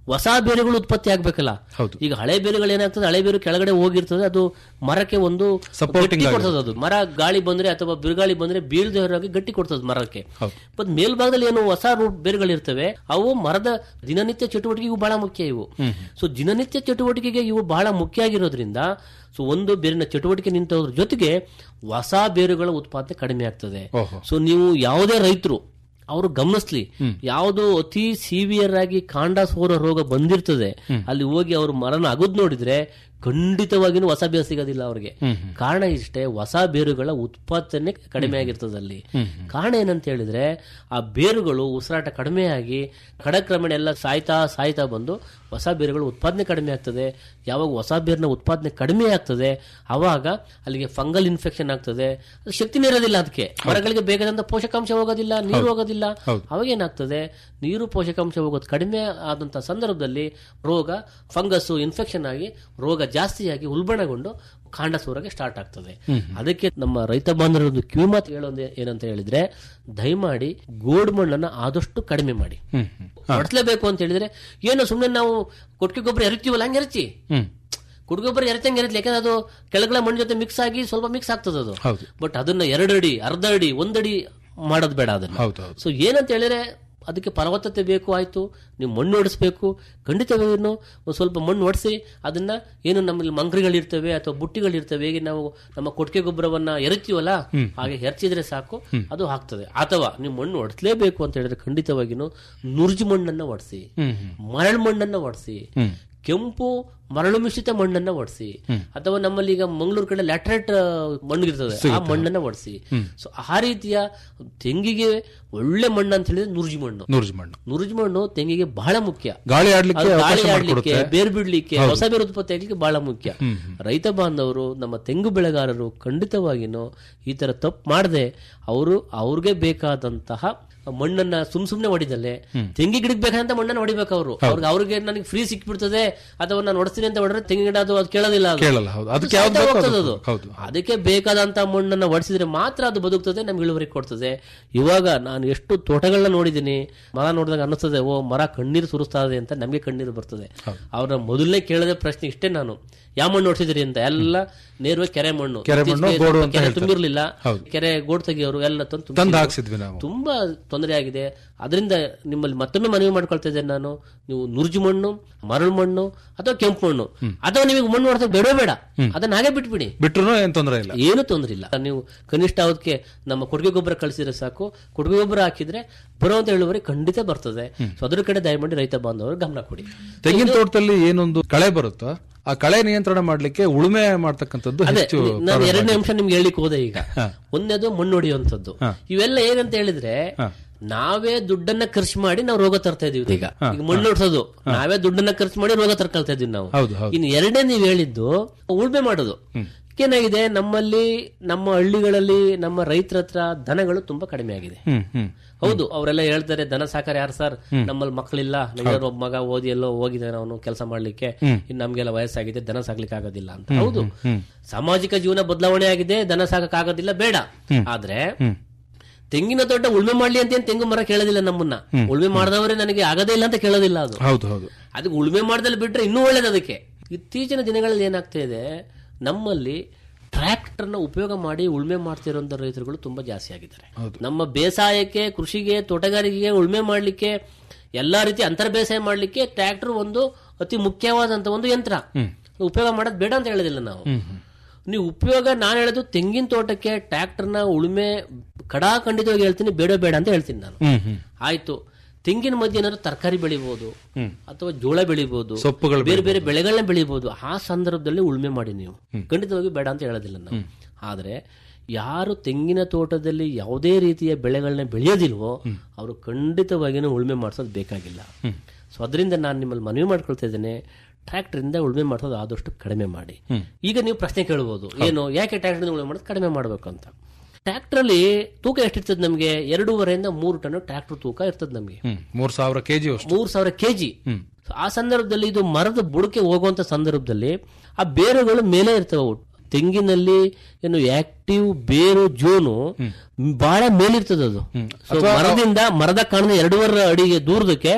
ಹೊಸ ಬೇರುಗಳು ಉತ್ಪತ್ತಿ ಆಗ್ಬೇಕಲ್ಲ ಹೌದು. ಈಗ ಹಳೆ ಬೇರುಗಳು ಏನಾಗ್ತದೆ ಹಳೆ ಬೇರು ಕೆಳಗಡೆ ಹೋಗಿರ್ತದೆ ಅದು ಮರಕ್ಕೆ ಒಂದು Supporting ಗಟ್ಟಿ ಆಗಿ. ಕೊಡ್ತದೆ ಅದು ಮರ ಗಾಳಿ ಬಂದ್ರೆ ಅಥವಾ ಬಿರುಗಾಳಿ ಬಂದ್ರೆ ಬೀಳ್ದೆ ಹೋಗಿ ಗಟ್ಟಿ ಕೊಡ್ತದೆ ಮರಕ್ಕೆ ಹೌದು. ಮತ್ ಮೇಲ್ಭಾಗದಲ್ಲಿ ಏನು ಹೊಸ ರೂಟ್ ಬೇರುಗಳಿರ್ತವೆ ಅವು ಮರದ ದಿನನಿತ್ಯ ಚಟುವಟಿಕೆಗೂ ಬಹಳ ಮುಖ್ಯ ಇವು ಸೊ ದಿನನಿತ್ಯ ಚಟುವಟಿಕೆಗೆ ಇವು ಬಹಳ ಮುಖ್ಯ ಆಗಿರೋದ್ರಿಂದ ಸೊ ಒಂದು ಬೇರಿನ ಚಟುವಟಿಕೆ ನಿಂತೋದ್ರ ಜೊತೆಗೆ ಹೊಸ ಬೇರುಗಳ ಉತ್ಪಾದನೆ ಕಡಿಮೆ ಆಗ್ತದೆ ಓಹೋ. ಸೊ ನೀವು ಯಾವುದೇ ರೈತರು ಅವರು ಗಮನಿಸ್ಲಿ ಯಾವುದು ಅತಿ ಸಿವಿಯರ್ ಆಗಿ ಕಾಂಡ ಸೋರ ರೋಗ ಬಂದಿರ್ತದೆ ಅಲ್ಲಿ ಹೋಗಿ ಅವರು ಮರನ ಅಗದ್ ನೋಡಿದ್ರೆ ಖಂಡಿತವಾಗಿನೂ ಹೊಸ ಬೇರು ಸಿಗೋದಿಲ್ಲ ಅವ್ರಿಗೆ ಕಾರಣ ಇಷ್ಟೇ ಹೊಸ ಬೇರುಗಳ ಉತ್ಪಾದನೆ ಕಡಿಮೆ ಆಗಿರ್ತದೆ ಅಲ್ಲಿ ಕಾರಣ ಏನಂತ ಹೇಳಿದ್ರೆ ಆ ಬೇರುಗಳು ಉಸಿರಾಟ ಕಡಿಮೆ ಆಗಿ ಕಡಕ್ರಮೇಣ ಎಲ್ಲ ಸಾಯ್ತಾ ಸಾಯ್ತಾ ಬಂದು ಹೊಸ ಬೇರುಗಳು ಉತ್ಪಾದನೆ ಕಡಿಮೆ ಆಗ್ತದೆ ಯಾವಾಗ ಹೊಸ ಬೇರಿನ ಉತ್ಪಾದನೆ ಕಡಿಮೆ ಆಗ್ತದೆ ಅವಾಗ ಅಲ್ಲಿಗೆ ಫಂಗಲ್ ಇನ್ಫೆಕ್ಷನ್ ಆಗ್ತದೆ ಅದು ಶಕ್ತಿನೇ ಇರೋದಿಲ್ಲ ಅದಕ್ಕೆ ಮರಗಳಿಗೆ ಬೇಕಾದಂತ ಪೋಷಕಾಂಶ ಹೋಗೋದಿಲ್ಲ ನೀರು ಹೋಗೋದಿಲ್ಲ ಅವಾಗ ಏನಾಗ್ತದೆ ನೀರು ಪೋಷಕಾಂಶ ಹೋಗೋದು ಕಡಿಮೆ ಆದಂತ ಸಂದರ್ಭದಲ್ಲಿ ರೋಗ ಫಂಗಸ್ ಇನ್ಫೆಕ್ಷನ್ ಆಗಿ ರೋಗ ಜಾಸ್ತಿಯಾಗಿ ಉಲ್ಬಣಗೊಂಡು ಕಾಂಡ ಸೂರಗೆ ಸ್ಟಾರ್ಟ್ ಆಗ್ತದೆ ಅದಕ್ಕೆ ನಮ್ಮ ರೈತ ಬಾಂಧವರ ಒಂದು ಕಿವಿಮಾತು ಹೇಳೋದು ಏನಂತ ಹೇಳಿದ್ರೆ ದಯಮಾಡಿ ಗೋಡ್ ಮಣ್ಣನ್ನ ಆದಷ್ಟು ಕಡಿಮೆ ಮಾಡಿ ಹೊಡ್ಸ್ಲೇಬೇಕು ಅಂತ ಹೇಳಿದ್ರೆ ಏನು ಸುಮ್ಮನೆ ನಾವು ಕೊಟ್ಟಿಗೆ ಗೊಬ್ಬರ ಎರಿತೀವಲ್ಲ ಹಂಗೆ ಎರಚಿ ಹ್ಮ್ ಕೊಟ್ಟಿಗೆ ಗೊಬ್ಬರ ಎರಿತಂಗೆ ಎರಿತ್ಲಿ ಯಾಕಂದ್ರೆ ಅದು ಕೆಳಗಡೆ ಮಣ್ಣು ಜೊತೆ ಮಿಕ್ಸ್ ಆಗಿ ಸ್ವಲ್ಪ ಮಿಕ್ಸ್ ಆಗ್ತದೆ ಅದು ಹೌದು. ಬಟ್ ಅದನ್ನ ಎರಡು ಅಡಿ ಅರ್ಧ ಅಡಿ ಒಂದಡಿ ಮಾಡೋದು ಬೇಡ ಅದನ್ನ ಹೌದು ಹೌದು ಸೊ ಏನಂತ ಹೇಳಿದ್ರೆ ಅದಕ್ಕೆ ಫಲವತ್ತತೆ ಬೇಕು ಆಯ್ತು ನೀವು ಮಣ್ಣು ಹೊಡಿಸ್ಬೇಕು ಖಂಡಿತವೇನು ಒಂದು ಸ್ವಲ್ಪ ಮಣ್ಣು ಹೊಡಿಸಿ ಅದನ್ನ ಏನು ನಮ್ಮಲ್ಲಿ ಮಂಕ್ರಿಗಳಿರ್ತವೆ ಅಥವಾ ಬುಟ್ಟಿಗಳಿರ್ತವೆ ಹೇಗೆ ನಾವು ನಮ್ಮ ಕೊಟ್ಟಿಗೆ ಗೊಬ್ಬರವನ್ನ ಎರಿತೀವಲ್ಲ ಹಾಗೆ ಹೆರ್ಚಿದ್ರೆ ಸಾಕು ಅದು ಹಾಕ್ತದೆ ಅಥವಾ ನೀವು ಮಣ್ಣು ಹೊಡಿಸ್ಲೇಬೇಕು ಅಂತ ಹೇಳಿದ್ರೆ ಖಂಡಿತವಾಗಿನೂ ನುರ್ಜು ಮಣ್ಣನ್ನ ಹೊಡಿಸಿ ಮರಳು ಮಣ್ಣನ್ನ ಹೊಡಿಸಿ ಕೆಂಪು ಮರಳು ಮಿಶ್ರಿತ ಮಣ್ಣನ್ನ ಒಡಿಸಿ ಅಥವಾ ನಮ್ಮಲ್ಲಿ ಈಗ ಮಂಗಳೂರು ಕಡೆ ಲ್ಯಾಟ್ರೈಟ್ ಮಣ್ಣು ಇರ್ತದೆ ಆ ಮಣ್ಣನ್ನ ಒಡಿಸಿ ಸೊ ಆ ರೀತಿಯ ತೆಂಗಿಗೆ ಒಳ್ಳೆ ಮಣ್ಣು ಅಂತ ಹೇಳಿದ್ರೆ ನುರ್ಜಿ ಮಣ್ಣು ನೂರ್ಜ್ ಮಣ್ಣು ನುರ್ಜಿ ಮಣ್ಣು ತೆಂಗಿಗೆ ಬಹಳ ಮುಖ್ಯ ಗಾಳಿ ಆಡ್ಲಿಕ್ಕೆ ಅದು ಅವಕಾಶ ಗಾಳಿ ಆಡ್ಲಿಕ್ಕೆ ಮಾಡಿಕೊಡುತ್ತೆ ಬೇರ್ ಬಿಡ್ಲಿಕ್ಕೆ ಹೊಸ ಬೇರು ಉತ್ಪತ್ತಿ ಆಗ್ಲಿಕ್ಕೆ ಬಹಳ ಮುಖ್ಯ ರೈತ ಬಾಂಧವರು ನಮ್ಮ ತೆಂಗು ಬೆಳೆಗಾರರು ಖಂಡಿತವಾಗಿನೂ ಈ ತರ ತಪ್ಪು ಮಾಡದೆ ಅವರು ಅವ್ರಿಗೆ ಬೇಕಾದಂತಹ ಮಣ್ಣನ್ನ ಸುಮ್ ಸುಮ್ನೆ ಹೊಡಿದಲ್ಲೇ ತೆಂಗಿ ಗಿಡಕ್ಕೆ ಬೇಕಾದಂತ ಮಣ್ಣನ್ನ ಹೊಡಿಬೇಕು ಅವರು ಅವ್ರಿಗೆ ಅವ್ರಿಗೆ ನನಗೆ ಫ್ರೀ ಸಿಕ್ಬಿಡ್ತದೆ ಅಥವಾ ನಾನು ಹೊಡಿಸ್ತೀನಿ ಅಂತ ಹೊಡೆದ್ರೆ ತೆಂಗಿನ ಗಿಡ ಅದು ಅದು ಕೇಳೋದಿಲ್ಲ ಅದು. ಕೇಳಲ್ಲ, ಹೌದು. ಅದು ಅದಕ್ಕೆ ಯಾವ್ದು ಸಾಯ್ತಾ ಬೇಕೋ ಹೋಗ್ತದೆ ಅದು. ಅದು. ಹೌದು. ಅದಕ್ಕೆ ಬೇಕಾದಂತ ಮಣ್ಣನ್ನ ಹೊಡಿಸಿದ್ರೆ ಮಾತ್ರ ಅದು ಬದುಕ್ತದೆ ನಮ್ಗೆ ಇಳುವರಿ ಕೊಡ್ತದೆ ಇವಾಗ ನಾನು ಎಷ್ಟು ತೋಟಗಳನ್ನ ನೋಡಿದ್ದೀನಿ ಮರ ನೋಡಿದಾಗ ಅನ್ನಿಸ್ತದೆ ಓ ಮರ ಕಣ್ಣೀರು ಸುರಿಸ್ತಾ ಇದೆ ಅಂತ ನಮಗೆ ಕಣ್ಣೀರು ಬರ್ತದೆ ಅವ್ರ ಮೊದಲನೇ ಕೇಳದೆ ಪ್ರಶ್ನೆ ಇಷ್ಟೇ ನಾನು ಯಾವ ಮಣ್ಣು ಹೊಡ್ಸಿದ್ರಿ ಅಂತ ಎಲ್ಲ ನೇರವಾಗಿ ಕೆರೆ ಮಣ್ಣು ಕೆರೆ ಮಣ್ಣು, ಇತ್ತೀಚೆಗೆ ಗೋಡು ಸ್ವಲ್ಪ ಅಂತ ಕೆರೆ ಹೇಳ್ತಾರೆ. ತುಂಬಿರ್ಲಿಲ್ಲ ಹೌದು. ಕೆರೆ ಗೋಡ್ ತೆಗಿಯೋರು ಎಲ್ಲ ತಂದು ತಂದು ತುಂಬಿಸಿದ್ರು. ಹಾಕ್ಸಿದ್ವಿ ನಾವು ತುಂಬಾ ತೊಂದರೆ ಆಗಿದೆ ಅದರಿಂದ ನಿಮ್ಮಲ್ಲಿ ಮತ್ತೊಮ್ಮೆ ಮನವಿ ಮಾಡ್ಕೊಳ್ತಾ ಇದ್ದೇನೆ ನಾನು ನೀವು ನುರ್ಜು ಮಣ್ಣು ಮರಳು ಮಣ್ಣು ಅಥವಾ ಕೆಂಪು ಮಣ್ಣು ಅಥವಾ ನಿಮಗೆ ಮಣ್ಣು ಹೊಡೆದ ಬೇಡ ಬೇಡ ಅದನ್ನ ಹಾಗೆ ಬಿಟ್ಬಿಡಿ ಬಿಟ್ರು ಏನ್ ತೊಂದರೆ ಇಲ್ಲ ಏನು ತೊಂದ್ರೆ ಇಲ್ಲ ನೀವು ಕನಿಷ್ಠ ಅವಕ್ಕೆ ನಮ್ಮ ಕೊಡುಗೆ ಗೊಬ್ಬರ ಕಳಿಸಿದ್ರೆ ಸಾಕು ಕೊಡುಗೆ ಗೊಬ್ಬರ ಹಾಕಿದ್ರೆ ಬರುವಂತ ಇಳುವರಿ ಖಂಡಿತ ಬರ್ತದೆ ಸೊ ಅದ್ರ ಕಡೆ ದಯಮಾಡಿ ರೈತ ಬಾಂಧವರು ಗಮನ ಕೊಡಿ ತೆಂಗಿನ ತೋಟದಲ್ಲಿ ಏನೊಂದು ಕಳೆ ಬರುತ್ತೋ ಆ ಕಳೆ ನಿಯಂತ್ರಣ ಮಾಡ್ಲಿಕ್ಕೆ ಉಳುಮೆ ಮಾಡ್ತಕ್ಕಂಥದ್ದು ಅದೇ ಹೆಚ್ಚು ನಾನು ಎರಡನೇ ಅಂಶ ನಿಮ್ಗೆ ಹೇಳಿಕ್ ಹೋದೆ ಈಗ ಒಂದೇದು ಮಣ್ಣು ಹೊಡೆಯುವಂಥದ್ದು ಇವೆಲ್ಲ ಏನಂತ ಹೇಳಿದ್ರೆ ನಾವೇ ದುಡ್ಡನ್ನ ಖರ್ಚು ಮಾಡಿ ನಾವು ರೋಗ ತರ್ತಾ ಇದೀವಿ ಈಗ ಈಗ ಮಣ್ಣು ಹೊಡ್ಸೋದು ನಾವೇ ದುಡ್ಡನ್ನ ಖರ್ಚು ಮಾಡಿ ರೋಗ ತರ್ಕೊಳ್ತಾ ಇದೀವಿ ನಾವು ಹೌದು, ಹೌದು. ಇನ್ನು ಎರಡನೇ ನೀವು ಹೇಳಿದ್ದು ಉಳ್ಮೆ ಮಾಡೋದು ಏನಾಗಿದೆ ನಮ್ಮಲ್ಲಿ ನಮ್ಮ ಹಳ್ಳಿಗಳಲ್ಲಿ ನಮ್ಮ ರೈತರ ಹತ್ರ ದನಗಳು ತುಂಬಾ ಕಡಿಮೆ ಆಗಿದೆ ಹ್ಮ್ ಹ್ಮ್ ಹೌದು ಅವರೆಲ್ಲ ಹೇಳ್ತಾರೆ ದನ ಸಾಕಾರ ಯಾರು ಸರ್ ನಮ್ಮಲ್ಲಿ ಮಕ್ಕಳಿಲ್ಲ ನಮಗೆ ಒಬ್ಬ ಮಗ ಓದಿ ಎಲ್ಲೋ ಹೋಗಿದ್ದಾನೆ ಅವನು ಕೆಲಸ ಮಾಡ್ಲಿಕ್ಕೆ ಇನ್ನು ನಮ್ಗೆಲ್ಲ ವಯಸ್ಸಾಗಿದೆ ದನ ಸಾಕ್ಲಿಕ್ಕೆ ಆಗೋದಿಲ್ಲ ಅಂತ ಹೌದು ಸಾಮಾಜಿಕ ಜೀವನ ಬದಲಾವಣೆ ಆಗಿದೆ ದನ ಸಾಕಕ್ ಆಗೋದಿಲ್ಲ ಬೇಡ ಆದ್ರೆ ತೆಂಗಿನ ತೋಟ ಉಳ್ಮೆ ಮಾಡ್ಲಿ ಅಂತ ಏನ್ ತೆಂಗು ಮರ ಕೇಳೋದಿಲ್ಲ ನಮ್ಮನ್ನ ಉಳ್ಮೆ ಮಾಡಿದವರೇ ನನಗೆ ಆಗದೇ ಇಲ್ಲ ಅಂತ ಕೇಳೋದಿಲ್ಲ ಅದು ಹೌದು ಹೌದು ಅದಕ್ಕೆ ಉಳ್ಮೆ ಮಾಡ್ದಲ್ಲಿ ಬಿಟ್ರೆ ಇನ್ನೂ ಒಳ್ಳೇದು ಅದಕ್ಕೆ ಇತ್ತೀಚಿನ ದಿನಗಳಲ್ಲಿ ಏನಾಗ್ತಾ ಇದೆ ನಮ್ಮಲ್ಲಿ ಟ್ರ್ಯಾಕ್ಟರ್ನ ಉಪಯೋಗ ಮಾಡಿ ಉಳ್ಮೆ ಮಾಡ್ತಿರೋಂಥ ರೈತರುಗಳು ತುಂಬಾ ಜಾಸ್ತಿ ಆಗಿದ್ದಾರೆ ನಮ್ಮ ಬೇಸಾಯಕ್ಕೆ ಕೃಷಿಗೆ ತೋಟಗಾರಿಕೆಗೆ ಉಳ್ಮೆ ಮಾಡ್ಲಿಕ್ಕೆ ಎಲ್ಲಾ ರೀತಿ ಅಂತರ್ ಬೇಸಾಯ ಮಾಡ್ಲಿಕ್ಕೆ ಟ್ರ್ಯಾಕ್ಟರ್ ಒಂದು ಅತಿ ಮುಖ್ಯವಾದಂತ ಒಂದು ಯಂತ್ರ ಉಪಯೋಗ ಮಾಡೋದು ಬೇಡ ಅಂತ ಹೇಳೋದಿಲ್ಲ ನಾವು ನೀವು ಉಪಯೋಗ ನಾನು ಹೇಳೋದು ತೆಂಗಿನ ತೋಟಕ್ಕೆ ಟ್ರ್ಯಾಕ್ಟರ್ನ ಉಳುಮೆ ಕಡಾಖಂಡಿತವಾಗಿ ಹೇಳ್ತೀನಿ ಬೇಡ ಬೇಡ ಅಂತ ಹೇಳ್ತೀನಿ ನಾನು ಹ್ಮ್ ಹ್ಮ್ ಆಯ್ತು ತೆಂಗಿನ ಮಧ್ಯೆ ಏನಾದ್ರು ತರಕಾರಿ ಬೆಳಿಬಹುದು ಅಥವಾ ಜೋಳ ಬೆಳಿಬಹುದು ಸೊಪ್ಪುಗಳು ಬೇರೆ ಬೇರೆ ಬೆಳೆಗಳನ್ನ ಬೆಳಿಬಹುದು ಆ ಸಂದರ್ಭದಲ್ಲಿ ಉಳ್ಮೆ ಮಾಡಿ ನೀವು ಖಂಡಿತವಾಗಿ ಬೇಡ ಅಂತ ಹೇಳೋದಿಲ್ಲ ನಾವು ಆದ್ರೆ ಯಾರು ತೆಂಗಿನ ತೋಟದಲ್ಲಿ ಯಾವುದೇ ರೀತಿಯ ಬೆಳೆಗಳನ್ನ ಬೆಳೆಯೋದಿಲ್ವೋ ಅವರು ಖಂಡಿತವಾಗಿಯೂ ಉಳ್ಮೆ ಮಾಡಿಸೋದು ಬೇಕಾಗಿಲ್ಲ ಸೊ ಅದರಿಂದ ನಾನು ನಿಮ್ಮಲ್ಲಿ ಮನವಿ ಮಾಡ್ಕೊಳ್ತಾ ಇದ್ದೇನೆ ಟ್ರ್ಯಾಕ್ಟರ್ ಇಂದ ಉಳ್ಮೆ ಮಾಡಿಸೋದು ಆದಷ್ಟು ಕಡಿಮೆ ಮಾಡಿ ಈಗ ನೀವು ಪ್ರಶ್ನೆ ಕೇಳಬಹುದು ಏನು ಯಾಕೆ ಟ್ರ್ಯಾಕ್ಟರ್ ಉಳ್ಮೆ ಮಾಡೋದು ಕಡಿಮೆ ಮಾಡಬೇಕು ಅಂತ ಟ್ರ್ಯಾಕ್ಟರ್ ಅಲ್ಲಿ ತೂಕ ಎಷ್ಟಿರ್ತದೆ ನಮಗೆ ಎರಡೂವರೆಯಿಂದ ಮೂರು ಟನ್ ಟ್ರ್ಯಾಕ್ಟರ್ ತೂಕ ಇರ್ತದೆ ನಮಗೆ ಹ್ಮ್ ಮೂರ್ ಸಾವಿರ ಕೆಜಿ ಅಷ್ಟು ಮೂರ್ ಸಾವಿರ ಕೆಜಿ ಆ ಸಂದರ್ಭದಲ್ಲಿ ಇದು ಮರದ ಬುಡಕ್ಕೆ ಹೋಗುವಂತ ಸಂದರ್ಭದಲ್ಲಿ ಆ ಬೇರುಗಳು ಮೇಲೆ ಇರ್ತವೆ ಅವು. ತೆಂಗಿನಲ್ಲಿ ಏನು ಆಕ್ಟಿವ್ ಬೇರು ಜೋನು ಬಹಳ ಮೇಲಿರ್ತದೆ ಅದು So, ಮರದಿಂದ ಮರದ ಕಾಣದ ಎರಡೂವರೆ ಅಡಿಗೆ ದೂರದಕ್ಕೆ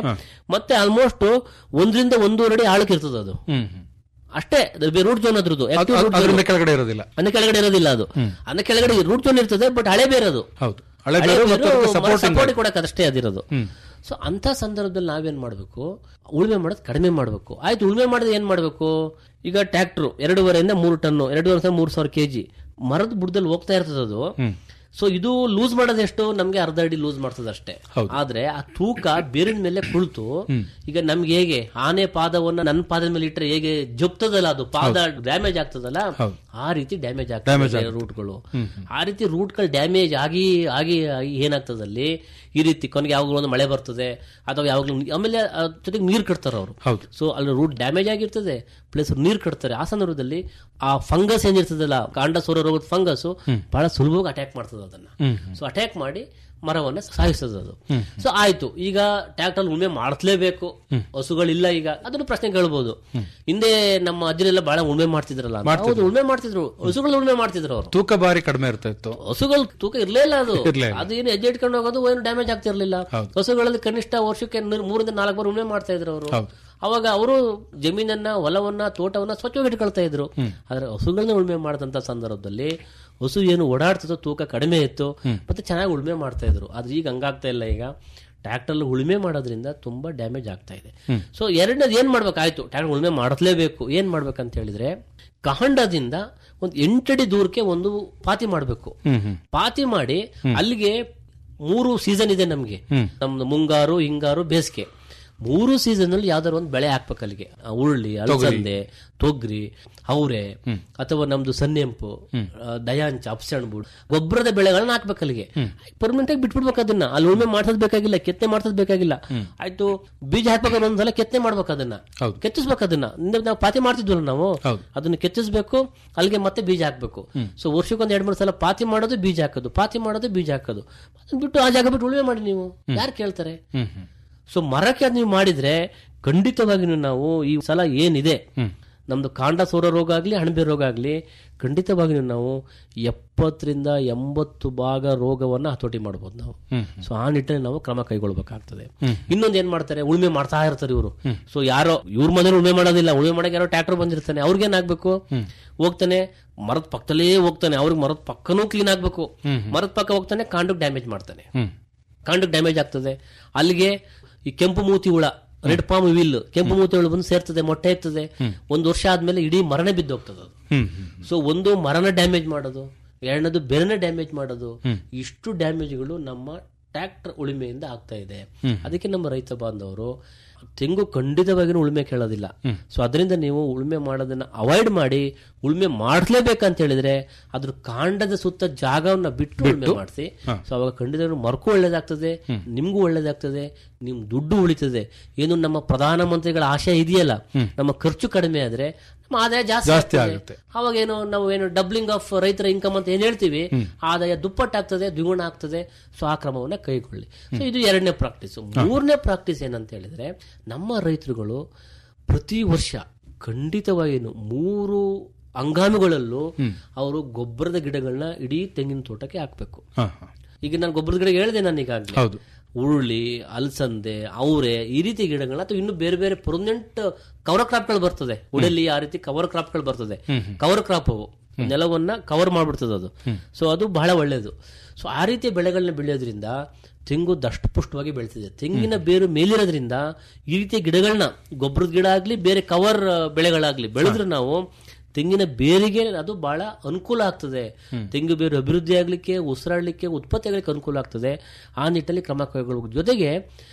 ಮತ್ತೆ ಆಲ್ಮೋಸ್ಟ್ ಒಂದರಿಂದ ಒಂದೂವರೆ ಅಡಿ ಆಳಕ್ಕೆ ಇರ್ತದೆ ಅದು ಹ್ಮ್ ಹ್ಮ್. ಅಷ್ಟೇ ರೂಟ್ ಜೋನ್ ಅದ್ರದ್ದು ಅದು- active root ಅದರಿಂದ zone. ಕೆಳಗಡೆ ಇರೋದಿಲ್ಲ ಅನ್ನ ಕೆಳಗಡೆ ಇರೋದಿಲ್ಲ ಅದು ಅನ್ನ ಕೆಳಗಡೆ ರೂಟ್ ಜೋನ್ ಇರ್ತದೆ ಬಟ್ ಹಳೆ ಬೇರೆ ಅದು ಹೌದು ಹಳೆ ಬೇರು ಮತ್ತು ಅದಕ್ಕೆ supporting ಸಪೋರ್ಟ್ ಆಗಿ. ಕೊಡಕ್ಕೆ ಅದಷ್ಟೇ ಅದಿರೋದು ಸೊ ಅಂತ ಸಂದರ್ಭದಲ್ಲಿ ನಾವೇನ್ ಮಾಡ್ಬೇಕು ಉಳುಮೆ ಮಾಡೋದು ಕಡಿಮೆ ಮಾಡ್ಬೇಕು ಆಯ್ತು ಉಳುಮೆ ಮಾಡಿದ್ರೆ ಏನ್ ಮಾಡ್ಬೇಕು ಈಗ ಟ್ರ್ಯಾಕ್ಟರ್ ಎರಡೂವರೆಯಿಂದ ಮೂರು ಟನ್ನು ಎರಡೂವರೆ ಮೂರು ಸಾವಿರ ಕೆಜಿ ಮರದ ಬುಡದಲ್ಲಿ ಹೋಗ್ತಾ ಇರ್ತದೆ ಅದು ಸೊ ಇದು ಲೂಸ್ ಮಾಡೋದು ಎಷ್ಟು ನಮ್ಗೆ ಅರ್ಧ ಅಡಿ ಲೂಸ್ ಮಾಡ್ತದೆ ಅಷ್ಟೇ ಆದ್ರೆ ಆ ತೂಕ ಬೇರಿನ ಮೇಲೆ ಕುಳಿತು ಈಗ ನಮ್ಗೆ ಹೇಗೆ ಆನೆ ಪಾದವನ್ನ ನನ್ನ ಪಾದದ ಮೇಲೆ ಇಟ್ಟರೆ ಹೇಗೆ ಜಪ್ತದಲ್ಲ ಅದು ಪಾದ ಡ್ಯಾಮೇಜ್ ಆಗ್ತದಲ್ಲ ಆ ರೀತಿ ಡ್ಯಾಮೇಜ್ ಆಗ್ತದೆ ರೂಟ್ಗಳು ಆ ರೀತಿ ರೂಟ್ಗಳು ಡ್ಯಾಮೇಜ್ ಆಗಿ ಆಗಿ ಆಗಿ ಏನಾಗ್ತದಲ್ಲಿ ಈ ರೀತಿ ಕೊನೆಗೆ ಯಾವಾಗಲೂ ಒಂದು ಮಳೆ ಬರ್ತದೆ ಅಥವಾ ಯಾವಾಗಲೂ ಆಮೇಲೆ ಅದ್ ಜೊತೆಗೆ ನೀರು ಕಟ್ತಾರೆ ಅವರು ಹೌದು. ಸೊ ಅಲ್ಲಿ ರೂಟ್ ಡ್ಯಾಮೇಜ್ ಆಗಿರ್ತದೆ ಪ್ಲಸ್ ನೀರು ಕಟ್ತಾರೆ ಆ ಸಂದರ್ಭದಲ್ಲಿ ಆ ಫಂಗಸ್ ಏನಿರ್ತದಲ್ಲ ಕಾಂಡ ಸೋರ ರೋಗದ ಫಂಗಸ್ ಬಹಳ ಸುಲಭವಾಗಿ ಅಟ್ಯಾಕ್ ಮಾಡ್ತದೆ ಅದನ್ನ ಸೊ ಅಟ್ಯಾಕ್ ಮಾಡಿ ಮರವನ್ನ ಸಾಯಿಸ್ತದೆ ಅದು ಸೊ ಆಯ್ತು ಈಗ ಟ್ರ್ಯಾಕ್ಟರ್ ಉಳುಮೆ ಮಾಡ್ಲೇಬೇಕು ಹಸುಗಳಿಲ್ಲ ಈಗ ಅದನ್ನು ಪ್ರಶ್ನೆ ಕೇಳ್ಬೋದು ಹಿಂದೆ ನಮ್ಮ ಅಜ್ಜರೆಲ್ಲ ಬಹಳ ಉಳುಮೆ ಮಾಡ್ತಿದ್ರಲ್ಲ ಅಂತ. ಹೌದು ಉಳುಮೆ ಮಾಡ್ತಿದ್ರು ಹಸುಗಳು ಉಳುಮೆ ಮಾಡ್ತಿದ್ರು ಅವರು ತೂಕ ಬಾರಿ ಕಡಿಮೆ ಇರ್ತಾ ಇತ್ತು ಹಸುಗಳು ತೂಕ ಇರ್ಲೇ ಇಲ್ಲ ಅದು ಇರ್ಲೇ ಇಲ್ಲ. ಅದು ಏನು ಹೆಜ್ಜೆ ಇಟ್ಕೊಂಡು ಹೋಗೋದು ಏನು ಡ್ಯಾಮೇಜ್ ಆಗ್ತಿರ್ಲಿಲ್ಲ ಹಸುಗಳಲ್ಲಿ ಕನಿಷ್ಠ ವರ್ಷಕ್ಕೆ ನೀರ್- ಮೂರಿಂದ ನಾಲ್ಕು ಬಾರಿ ಉಳುಮೆ ಮಾಡ್ತಾ ಇದ್ರು ಅವರು ಹೌದು. ಅವಾಗ ಅವರು ಜಮೀನನ್ನ ಹೊಲವನ್ನ ತೋಟವನ್ನ ಸ್ವಚ್ಛವಾಗಿ ಇಟ್ಕೊಳ್ತಾ ಇದ್ರು ಆದ್ರೆ ಹಸುಗಳನ್ನ ಉಳುಮೆ ಮಾಡಿದಂತ ಸಂದರ್ಭದಲ್ಲಿ ಹಸು ಏನು ಓಡಾಡ್ತದೋ ತೂಕ ಕಡಿಮೆ ಇತ್ತು ಮತ್ತೆ ಚೆನ್ನಾಗಿ ಉಳುಮೆ ಮಾಡ್ತಾ ಇದ್ರು ಆದ್ರೆ ಈಗ ಹಂಗಾಗ್ತಾ ಇಲ್ಲ ಈಗ ಟ್ರ್ಯಾಕ್ಟರ್ ಉಳುಮೆ ಮಾಡೋದ್ರಿಂದ ತುಂಬಾ ಡ್ಯಾಮೇಜ್ ಆಗ್ತಾ ಇದೆ ಸೊ ಎರಡನೇದು ಏನ್ ಮಾಡ್ಬೇಕಾಯ್ತು ಟ್ರ್ಯಾಕ್ಟರ್ ಉಳುಮೆ ಮಾಡಲೇಬೇಕು ಏನ್ ಮಾಡ್ಬೇಕಂತ ಹೇಳಿದ್ರೆ ಕಾಂಡದಿಂದ ಒಂದು ಎಂಟಡಿ ದೂರಕ್ಕೆ ಒಂದು ಪಾತಿ ಮಾಡಬೇಕು ಪಾತಿ ಮಾಡಿ ಅಲ್ಲಿಗೆ ಮೂರು ಸೀಸನ್ ಇದೆ ನಮ್ಗೆ ನಮ್ದು ಮುಂಗಾರು ಹಿಂಗಾರು ಬೇಸಿಗೆ ಮೂರು ಸೀಸನ್ ಅಲ್ಲಿ ಯಾವ್ದಾರು ಒಂದು ಬೆಳೆ ಹಾಕ್ಬೇಕು ಅಲ್ಲಿಗೆ ಆ, ಉರುಳಿ ಅಲಸಂದೆ ತೊಗ್ರಿ ಅವರೆ ಅಥವಾ ನಮ್ದು ಸನ್ನೆಂಪು ಆ, ದಯಾಂಚ ಅಪ್ಸಣ್ಬುಡ್ ಗೊಬ್ಬರದ ಬೆಳೆಗಳನ್ನ ಹಾಕ್ಬೇಕು ಅಲ್ಲಿಗೆ ಪರ್ಮನೆಂಟ್ ಆಗಿ ಬಿಟ್ಬಿಡ್ಬೇಕು ಅದನ್ನ ಅಲ್ಲಿ ಉಳುಮೆ ಮಾಡ್ಸೋದ್ ಬೇಕಾಗಿಲ್ಲ ಕೆತ್ತೆ ಮಾಡ್ಸೋದ್ ಬೇಕಾಗಿಲ್ಲ ಆಯ್ತು ಬೀಜ ಹಾಕ್ಬೇಕಾದ್ರೆ ಒಂದ್ಸಲ ಕೆತ್ತೆ ಮಾಡ್ಬೇಕು ಅದನ್ನ ಹೌದು. ಕೆತ್ತಿಸ್ಬೇಕು ಅದನ್ನ ಹಿಂದೆ ನಾವು ಪಾತಿ ಮಾಡ್ತಿದ್ವಲ್ಲ ನಾವು ಹೌದು. ಅದನ್ನ ಕೆತ್ತಿಸ್ಬೇಕು ಅಲ್ಲಿಗೆ ಮತ್ತೆ ಬೀಜ ಹಾಕ್ಬೇಕು ಸೊ ವರ್ಷಕ್ಕೊಂದ್ ಎರಡ್ ಮೂರು ಸಲ ಪಾತಿ ಮಾಡೋದು ಬೀಜ ಹಾಕೋದು ಪಾತಿ ಮಾಡೋದು ಬೀಜ ಹಾಕೋದು ಅದನ್ನ ಬಿಟ್ಟು ಆ ಜಾಗ ಬಿಟ್ಟು ಉಳುಮೆ ಮಾಡಿ ನೀವು ಯಾರು ಕೇಳ್ತಾರೆ ಹ್ಮ್ ಹ್ಮ್ ಸೊ ಮರಕ್ಕೆ ಅದ್ ನೀವು ಮಾಡಿದ್ರೆ ಖಂಡಿತವಾಗಿಯೂ ನಾವು ಈ ಸಲ ಏನಿದೆ ನಮ್ದು ಕಾಂಡ ಸೋರ ರೋಗ ಆಗ್ಲಿ ಅಣಬೆ ರೋಗ ಆಗ್ಲಿ ಖಂಡಿತವಾಗಿಯೂ ನಾವು ಎಪ್ಪತ್ತರಿಂದ ಎಂಬತ್ತು ಭಾಗ ರೋಗವನ್ನ ಹತೋಟಿ ಮಾಡಬಹುದು ನಾವು ಸೊ ಆ ನಿಟ್ಟಿನಲ್ಲಿ ನಾವು ಕ್ರಮ ಕೈಗೊಳ್ಬೇಕಾಗ್ತದೆ ಇನ್ನೊಂದು ಏನ್ ಮಾಡ್ತಾರೆ ಉಳುಮೆ ಮಾಡ್ತಾ ಇರ್ತಾರೆ ಇವರು ಸೊ ಯಾರೋ ಇವ್ರ ಮನೇಲಿ ಉಳುಮೆ ಮಾಡೋದಿಲ್ಲ ಉಳುಮೆ ಮಾಡಕ್ಕೆ ಯಾರೋ ಟ್ರ್ಯಾಕ್ಟರ್ ಬಂದಿರ್ತಾನೆ ಅವ್ರಿಗೇನಾಗ್ಬೇಕು ಹೋಗ್ತಾನೆ ಮರದ ಪಕ್ಕದಲ್ಲೇ ಹೋಗ್ತಾನೆ ಅವ್ರಿಗೆ ಮರದ ಪಕ್ಕನೂ ಕ್ಲೀನ್ ಆಗ್ಬೇಕು ಮರದ ಪಕ್ಕ ಹೋಗ್ತಾನೆ ಕಾಂಡಕ್ಕೆ ಡ್ಯಾಮೇಜ್ ಮಾಡ್ತಾನೆ ಕಾಂಡಕ್ಕೆ ಡ್ಯಾಮೇಜ್ ಆಗ್ತದೆ ಅಲ್ಲಿಗೆ ಈ ಕೆಂಪು ಮೂತಿ ಹುಳ ರೆಡ್ ಪಾಮ್ ವಿಲ್ ಕೆಂಪು ಮೂತಿ ಹುಳ ಬಂದು ಸೇರ್ತದೆ ಮೊಟ್ಟೆ ಇರ್ತದೆ ಒಂದು ವರ್ಷ ಆದ್ಮೇಲೆ ಇಡೀ ಮರನೇ ಬಿದ್ದು ಹೋಗ್ತದೆ ಅದು ಹ್ಮ್ ಹ್ಮ್ ಸೊ ಒಂದು ಮರನ ಡ್ಯಾಮೇಜ್ ಮಾಡೋದು ಎರಡನೇದು ಬೆರನ ಡ್ಯಾಮೇಜ್ ಮಾಡೋದು ಇಷ್ಟು ಡ್ಯಾಮೇಜ್ಗಳು ನಮ್ಮ ಟ್ರ್ಯಾಕ್ಟರ್ ಉಳುಮೆಯಿಂದ ಆಗ್ತಾ ಇದೆ ಅದಕ್ಕೆ ನಮ್ಮ ರೈತ ಬಾಂಧವರು ತೆಂಗು ಖಂಡಿತವಾಗಿಯೂ ಉಳುಮೆ ಕೇಳೋದಿಲ್ಲ ಸೊ ಅದರಿಂದ ನೀವು ಉಳುಮೆ ಮಾಡೋದನ್ನ ಅವಾಯ್ಡ್ ಮಾಡಿ ಉಳುಮೆ ಮಾಡ್ಲೇಬೇಕಂತ ಹೇಳಿದ್ರೆ ಅದ್ರ ಕಾಂಡದ ಸುತ್ತ ಜಾಗವನ್ನ ಬಿಟ್ಟು ಉಳುಮೆ ಮಾಡಿಸಿ ಸೊ ಅವಾಗ ಖಂಡಿತ ಮರಕ್ಕೂ ಒಳ್ಳೇದಾಗ್ತದೆ ನಿಮ್ಗೂ ಒಳ್ಳೇದಾಗ್ತದೆ ನಿಮ್ ದುಡ್ಡು ಉಳಿತದೆ ಏನು ನಮ್ಮ ಪ್ರಧಾನ ಮಂತ್ರಿಗಳ ಆಶಯ ಇದೆಯಲ್ಲ ನಮ್ಮ ಖರ್ಚು ಕಡಿಮೆ ಆದ್ರೆ ನಮ್ಮ ಆದಾಯ ಜಾಸ್ತಿ ಜಾಸ್ತಿ ಆಗ್ತದೆ. ಆಗುತ್ತೆ. ಅವಾಗ ಏನು ನಾವು ಏನು ಡಬ್ಲಿಂಗ್ ಆಫ್ ರೈತರ ಇನ್ಕಮ್ ಅಂತ ಏನ್ ಹೇಳ್ತೀವಿ ಆದಾಯ ದುಪ್ಪಟ್ಟಾಗ್ತದೆ ದ್ವಿಗುಣ ಆಗ್ತದೆ ಸೊ ಆ ಕ್ರಮವನ್ನ ಕೈಗೊಳ್ಳಿ ಸೊ ಇದು ಎರಡನೇ ಪ್ರಾಕ್ಟೀಸ್ ಮೂರನೇ ಪ್ರಾಕ್ಟೀಸ್ ಏನಂತ ಹೇಳಿದ್ರೆ ನಮ್ಮ ರೈತರುಗಳು ಪ್ರತಿ ವರ್ಷ ಖಂಡಿತವಾಗಿನು ಮೂರು ಅಂಗಾಮಿಗಳಲ್ಲೂ ಅವರು ಗೊಬ್ಬರದ ಗಿಡಗಳನ್ನ ಇಡೀ ತೆಂಗಿನ ತೋಟಕ್ಕೆ ಹಾಕ್ಬೇಕು ಹಾ ಹಾ ಈಗ ನಾನು ಗೊಬ್ಬರದ ಗಿಡ ಹೇಳಿದೆ ನಾನು ಈಗಾಗಲೇ ಹೌದು ಉರುಳಿ ಅಲಸಂದೆ ಅವರೆ ಈ ರೀತಿ ಗಿಡಗಳನ್ನ ಅಥವಾ ಇನ್ನು ಬೇರೆ ಬೇರೆ ಪರ್ಮನೆಂಟ್ ಕವರ್ ಕ್ರಾಪ್ಗಳು ಬರ್ತದೆ ಉಡಲಿ ಆ ರೀತಿ ಕವರ್ ಕ್ರಾಪ್ಗಳು ಬರ್ತದೆ ಕವರ್ ಕ್ರಾಪ್ ಅವು ನೆಲವನ್ನ ಕವರ್ ಮಾಡ್ಬಿಡ್ತದೆ ಅದು ಸೊ ಅದು ಬಹಳ ಒಳ್ಳೆಯದು ಸೊ ಆ ರೀತಿಯ ಬೆಳೆಗಳನ್ನ ಬೆಳೆಯೋದ್ರಿಂದ ತೆಂಗು ದಷ್ಟಪುಷ್ಟವಾಗಿ ಬೆಳೆತಿದೆ ತೆಂಗಿನ ಬೇರು ಮೇಲಿರೋದ್ರಿಂದ ಈ ರೀತಿಯ ಗಿಡಗಳನ್ನ ಗೊಬ್ಬರದ ಗಿಡ ಆಗ್ಲಿ ಬೇರೆ ಕವರ್ ಬೆಳೆಗಳಾಗ್ಲಿ ಬೆಳೆದ್ರೆ ನಾವು ತೆಂಗಿನ ಬೇರಿಗೆ ಅದು ಬಹಳ ಅನುಕೂಲ ಆಗ್ತದೆ ತೆಂಗು ಬೇರು ಅಭಿವೃದ್ಧಿ ಆಗ್ಲಿಕ್ಕೆ ಉಸಿರಾಡ್ಲಿಕ್ಕೆ ಉತ್ಪತ್ತಿ ಆಗ್ಲಿಕ್ಕೆ ಅನುಕೂಲ ಆಗ್ತದೆ ಆ ನಿಟ್ಟಲ್ಲಿ ಕ್ರಮ ಕೈಗೊಳ್ಳಬೇಕು ಜೊತೆಗೆ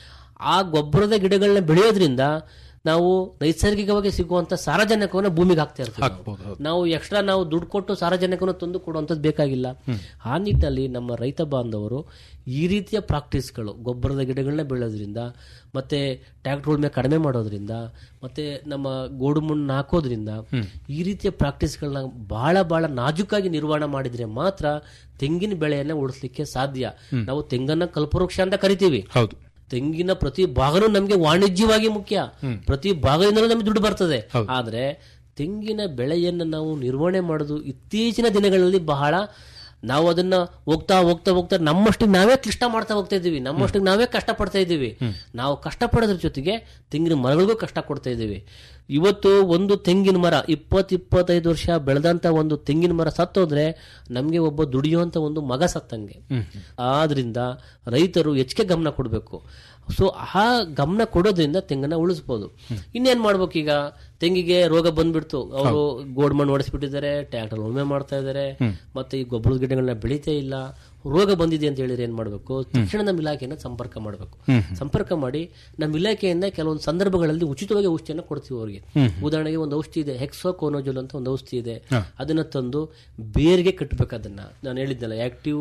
ಆ ಗೊಬ್ಬರದ ಗಿಡಗಳನ್ನ ಬೆಳೆಯೋದ್ರಿಂದ ನಾವು ನೈಸರ್ಗಿಕವಾಗಿ ಸಿಗುವಂತ ಸಾರಜನಕವನ್ನು ಭೂಮಿಗೆ ಹಾಕ್ತಾ ಇರ್ತೀವಿ ನಾವು. ಹಾಕ್ಬೋದು, ಹೌದು. ನಾವು ಎಕ್ಸ್ಟ್ರಾ ನಾವು ದುಡ್ಡು ಕೊಟ್ಟು ಸಾರಜನಕವನ್ನು ತಂದು ಕೊಡುವಂಥದ್ದು ಬೇಕಾಗಿಲ್ಲ ಆ ನಿಟ್ಟಿನಲ್ಲಿ ನಮ್ಮ ರೈತ ಬಾಂಧವರು ಈ ರೀತಿಯ ಪ್ರಾಕ್ಟೀಸ್ಗಳು ಗೊಬ್ಬರದ ಗಿಡಗಳನ್ನ ಬೆಳೆಯೋದ್ರಿಂದ ಮತ್ತೆ ಟ್ರ್ಯಾಕ್ಟರ್ ಉಳ್ಮೆ ಕಡಿಮೆ ಮಾಡೋದ್ರಿಂದ ಮತ್ತೆ ನಮ್ಮ ಗೋಡು ಮಣ್ಣು ಹಾಕೋದ್ರಿಂದ ಈ ರೀತಿಯ ಪ್ರಾಕ್ಟೀಸ್ಗಳನ್ನ ಬಹಳ ಬಹಳ ನಾಜುಕಾಗಿ ನಿರ್ವಹಣೆ ಮಾಡಿದ್ರೆ ಮಾತ್ರ ತೆಂಗಿನ ಬೆಳೆಯನ್ನ ಉಳಿಸ್ಲಿಕ್ಕೆ ಸಾಧ್ಯ ನಾವು ತೆಂಗನ್ನ ಕಲ್ಪವೃಕ್ಷ ಅಂತ ಕರಿತೀವಿ ಹೌದು ತೆಂಗಿನ ಪ್ರತಿ ಭಾಗನೂ ನಮ್ಗೆ ವಾಣಿಜ್ಯವಾಗಿ ಮುಖ್ಯ ಪ್ರತಿ ಭಾಗದಿಂದಲೂ ನಮಗೆ ದುಡ್ಡು ಬರ್ತದೆ ಆದ್ರೆ ತೆಂಗಿನ ಬೆಳೆಯನ್ನು ನಾವು ನಿರ್ವಹಣೆ ಮಾಡೋದು ಇತ್ತೀಚಿನ ದಿನಗಳಲ್ಲಿ ಬಹಳ ನಾವು ಅದನ್ನ ಹೋಗ್ತಾ ಹೋಗ್ತಾ ಹೋಗ್ತಾ ನಮ್ಮಷ್ಟಿಗೆ ನಾವೇ ಕ್ಲಿಷ್ಟ ಮಾಡ್ತಾ ಹೋಗ್ತಾ ಇದೀವಿ ನಮ್ಮಷ್ಟಿಗೆ ನಾವೇ ಕಷ್ಟ ಪಡ್ತಾ ಇದ್ದೀವಿ ನಾವು ಕಷ್ಟ ಪಡೋದ್ರ ಜೊತೆಗೆ ತೆಂಗಿನ ಮರಗಳಿಗೂ ಕಷ್ಟ ಕೊಡ್ತಾ ಇದ್ದೀವಿ ಇವತ್ತು ಒಂದು ತೆಂಗಿನ ಮರ ಇಪ್ಪತ್ತು ಇಪ್ಪತ್ತೈದು ವರ್ಷ ಬೆಳೆದಂತ ಒಂದು ತೆಂಗಿನ ಮರ ಸತ್ತೋದ್ರೆ ನಮಗೆ ಒಬ್ಬ ದುಡಿಯುವಂತ ಒಂದು ಮಗ ಸತ್ತಂಗೆ ಆದ್ರಿಂದ ರೈತರು ಹೆಚ್ಚಿಗೆ ಗಮನ ಕೊಡಬೇಕು ಸೊ ಆ ಗಮನ ಕೊಡೋದ್ರಿಂದ ತೆಂಗನ್ನ ಉಳಿಸ್ಬೋದು ಇನ್ನೇನ್ ಮಾಡ್ಬೇಕು ಈಗ ತೆಂಗಿಗೆ ರೋಗ ಬಂದ್ಬಿಡ್ತು ಅವರು ಗೋಡ್ ಮಣ್ಣು ಹೊಡೆಸ್ಬಿಟ್ಟಿದ್ದಾರೆ ಟ್ರ್ಯಾಕ್ಟರ್ ಉಳುಮೆ ಮಾಡ್ತಾ ಇದ್ದಾರೆ ಮತ್ತೆ ಈ ಗೊಬ್ಬರದ ಗಿಡಗಳನ್ನ ಬೆಳೀತಾ ಇಲ್ಲ ರೋಗ ಬಂದಿದೆ ಅಂತ ಹೇಳಿದ್ರೆ ಏನ್ ಮಾಡ್ಬೇಕು ತಕ್ಷಣ ನಮ್ಮ ಇಲಾಖೆಯನ್ನ ಸಂಪರ್ಕ ಮಾಡಬೇಕು ಸಂಪರ್ಕ ಮಾಡಿ ನಮ್ಮ ಇಲಾಖೆಯಿಂದ ಕೆಲವೊಂದು ಸಂದರ್ಭಗಳಲ್ಲಿ ಉಚಿತವಾಗಿ ಔಷಧಿಯನ್ನ ಕೊಡ್ತೀವಿ ಅವರಿಗೆ ಉದಾಹರಣೆಗೆ ಒಂದು ಔಷಧಿ ಇದೆ ಹೆಕ್ಸೋಕೋನೋಜಲ್ ಅಂತ ಒಂದು ಔಷಧಿ ಇದೆ ಅದನ್ನ ತಂದು ಬೇರಿಗೆ ಕಟ್ಟಬೇಕು ಅದನ್ನ ನಾನು ಹೇಳಿದ್ನಲ್ಲ ಆಕ್ಟಿವ್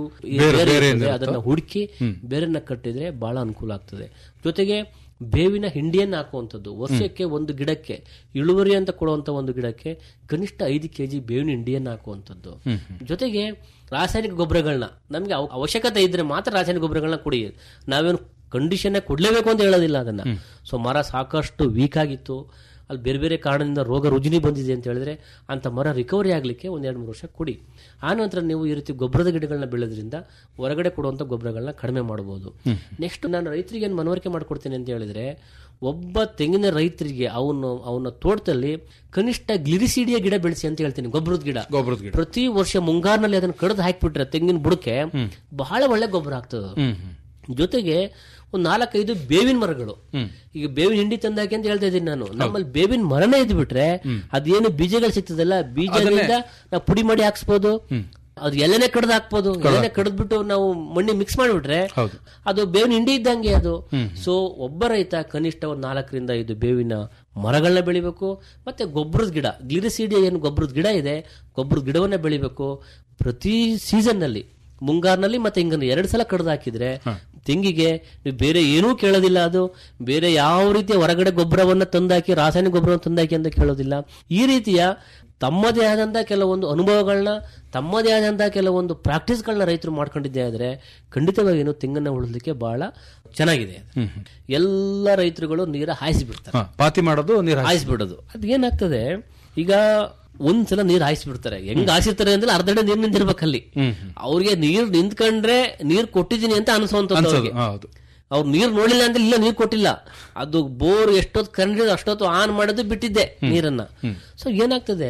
ಅದನ್ನ ಹುಡುಕಿ ಬೇರನ್ನ ಕಟ್ಟಿದ್ರೆ ಬಹಳ ಅನುಕೂಲ ಆಗ್ತದೆ ಜೊತೆಗೆ ಬೇವಿನ ಹಿಂಡಿಯನ್ನು ಹಾಕುವಂಥದ್ದು ವರ್ಷಕ್ಕೆ ಒಂದು ಗಿಡಕ್ಕೆ ಇಳುವರಿ ಅಂತ ಕೊಡುವಂತ ಒಂದು ಗಿಡಕ್ಕೆ ಕನಿಷ್ಠ ಐದು ಕೆಜಿ ಬೇವಿನ ಹಿಂಡಿಯನ್ನು ಹಾಕುವಂಥದ್ದು ಜೊತೆಗೆ ರಾಸಾಯನಿಕ ಗೊಬ್ಬರಗಳನ್ನ ನಮಗೆ ಅವ- ಅವಶ್ಯಕತೆ ಇದ್ರೆ ಮಾತ್ರ ರಾಸಾಯನಿಕ ಗೊಬ್ಬರಗಳನ್ನ ಕೊಡಿ ನಾವೇನು ಕಂಡೀಷನ್ ಕೊಡ್ಲೇಬೇಕು ಅಂತ ಹೇಳೋದಿಲ್ಲ ಅದನ್ನ ಸೊ ಮರ ಸಾಕಷ್ಟು ವೀಕ್ ಆಗಿತ್ತು ಅಲ್ಲಿ ಬೇರೆ ಬೇರೆ ಕಾರಣದಿಂದ ರೋಗ ರುಜಿನಿ ಬಂದಿದೆ ಅಂತ ಹೇಳಿದ್ರೆ ಅಂತ ಮರ ರಿಕವರಿ ಆಗಲಿಕ್ಕೆ ಒಂದ್ ಎರಡು ಮೂರು ವರ್ಷ ಕೊಡಿ ಆ ನಂತರ ನೀವು ಈ ರೀತಿ ಗೊಬ್ಬರದ ಗಿಡಗಳನ್ನ ಬೆಳೆದ್ರಿಂದ ಹೊರಗಡೆ ಕೊಡುವಂತ ಗೊಬ್ಬರಗಳನ್ನ ಕಡಿಮೆ ಮಾಡಬಹುದು ನೆಕ್ಸ್ಟ್ ನಾನು ರೈತರಿಗೆ ಏನು ಮನವರಿಕೆ ಮಾಡ್ಕೊಡ್ತೀನಿ ಅಂತ ಹೇಳಿದ್ರೆ ಒಬ್ಬ ತೆಂಗಿನ ರೈತರಿಗೆ ಅವನು ಅವನ ತೋಟದಲ್ಲಿ ಕನಿಷ್ಠ ಗ್ಲಿರಿಸಿಡಿಯ ಗಿಡ ಬೆಳೆಸಿ ಅಂತ ಹೇಳ್ತೀನಿ ಗೊಬ್ಬರದ ಗಿಡ ಗೊಬ್ಬರದ ಗಿಡ ಪ್ರತಿ ವರ್ಷ ಮುಂಗಾರಿನಲ್ಲಿ ಅದನ್ನ ಕಡ್ದು ಹಾಕಿಬಿಟ್ರೆ ತೆಂಗಿನ ಬುಡಕ್ಕೆ ಬಹಳ ಒಳ್ಳೆ ಗೊಬ್ಬರ ಆಗ್ತದೆ ಅದು. ಜೊತೆಗೆ ಒಂದು ನಾಲ್ಕೈದು ಬೇವಿನ ಮರಗಳು ಈಗ ಬೇವಿನ ಹಿಂಡಿ ತಂದಾಕಿ ಅಂತ ಹೇಳ್ತಾ ಇದ್ದೀನಿ ನಾನು ನಮ್ಮಲ್ಲಿ ಬೇವಿನ ಮರನೇ ಇದ್ ಬಿಟ್ರೆ ಅದೇನು ಬೀಜಗಳು ಸಿಗ್ತದಲ್ಲ ಬೀಜದಿಂದ ನಾವು ಪುಡಿ ಮಾಡಿ ಹಾಕ್ಸ್ಬೋದು ಅದು ಎಲೆನೆ ಕಡ್ದು ಹಾಕ್ಬೋದು ಎಲೆನೆ ಕಡ್ದ್ಬಿಟ್ಟು ನಾವು ಮಣ್ಣಿ ಮಿಕ್ಸ್ ಮಾಡಿಬಿಟ್ರೆ ಹೌದು. ಅದು ಬೇವಿನ ಹಿಂಡಿ ಇದ್ದಂಗೆ ಅದು ಸೊ ಒಬ್ಬ ರೈತ ಕನಿಷ್ಠ ಒಂದು ನಾಲ್ಕರಿಂದ ಐದು ಬೇವಿನ ಮರಗಳನ್ನ ಬೆಳಿಬೇಕು ಮತ್ತೆ ಗೊಬ್ಬರದ ಗಿಡ ಗ್ಲಿರಿಸಿಡಿಯ ಏನು ಗೊಬ್ಬರದ ಗಿಡ ಇದೆ ಗೊಬ್ಬರದ ಗಿಡವನ್ನ ಬೆಳಿಬೇಕು ಪ್ರತಿ ಸೀಸನ್ ನಲ್ಲಿ ಮುಂಗಾರಿನಲ್ಲಿ ಮತ್ತೆ ಹಿಂಗನ್ನು ಎರಡು ಸಲ ಕಡ್ದು ಹಾಕಿದ್ರೆ ತೆಂಗಿಗೆ ನೀವು ಬೇರೆ ಏನೂ ಕೇಳೋದಿಲ್ಲ ಅದು ಬೇರೆ ಯಾವ ರೀತಿಯ ಹೊರಗಡೆ ಗೊಬ್ಬರವನ್ನ ತಂದಾಕಿ ರಾಸಾಯನಿಕ ಗೊಬ್ಬರವನ್ನು ತಂದಾಕಿ ಅಂತ ಕೇಳೋದಿಲ್ಲ ಈ ರೀತಿಯ ತಮ್ಮದೇ ಆದಂತ ಕೆಲವೊಂದು ಅನುಭವಗಳನ್ನ ತಮ್ಮದೇ ಆದಂತ ಕೆಲವೊಂದು ಪ್ರಾಕ್ಟೀಸ್ಗಳನ್ನ ರೈತರು ಮಾಡ್ಕೊಂಡಿದ್ದೆ ಆದ್ರೆ ಖಂಡಿತವಾಗಿಯೂ ತೆಂಗನ್ನ ಉಳಿಸ್ಲಿಕ್ಕೆ ಬಹಳ ಚೆನ್ನಾಗಿದೆ ಅದು. ಎಲ್ಲ ರೈತರುಗಳು ನೀರ ಹಾಯಿಸಿ ಬಿಡ್ತಾರೆ ಹಾ, ಪಾತಿ ಮಾಡೋದು ನೀರು ಹಾಕಿ. ಹಾಯಿಸ್ಬಿಡೋದು ಅದು ಏನಾಗ್ತದೆ ಈಗ ಒಂದ್ಸಲ ನೀರ್ ಹಾಯಿಸ್ಬಿಡ್ತಾರೆ ಹೆಂಗ್ ಹಾಯಿಸಿರ್ತಾರೆ ಅಂದ್ರೆ ಅರ್ಧ ನೀರ್ ನಿಂತಿರ್ಬೇಕಲ್ಲಿ ಅವ್ರಿಗೆ ನೀರ್ ನಿಂತ್ಕೊಂಡ್ರೆ ನೀರ್ ಕೊಟ್ಟಿದ್ದೀನಿ ಅಂತ ಅನ್ಸುವಂತ ಅನ್ಸೋದು ಹಾ, ಹೌದು ಅವ್ರು ನೀರ್ ನೋಡಿಲ್ಲ ಅಂದ್ರೆ ಇಲ್ಲ ನೀರ್ ಕೊಟ್ಟಿಲ್ಲ ಅದು ಬೋರ್ ಎಷ್ಟೊತ್ತು ಕರೆಂಟ್ ಅಷ್ಟೊತ್ತು ಆನ್ ಮಾಡೋದು ಬಿಟ್ಟಿದ್ದೆ ನೀರನ್ನ ಸೊ ಏನಾಗ್ತದೆ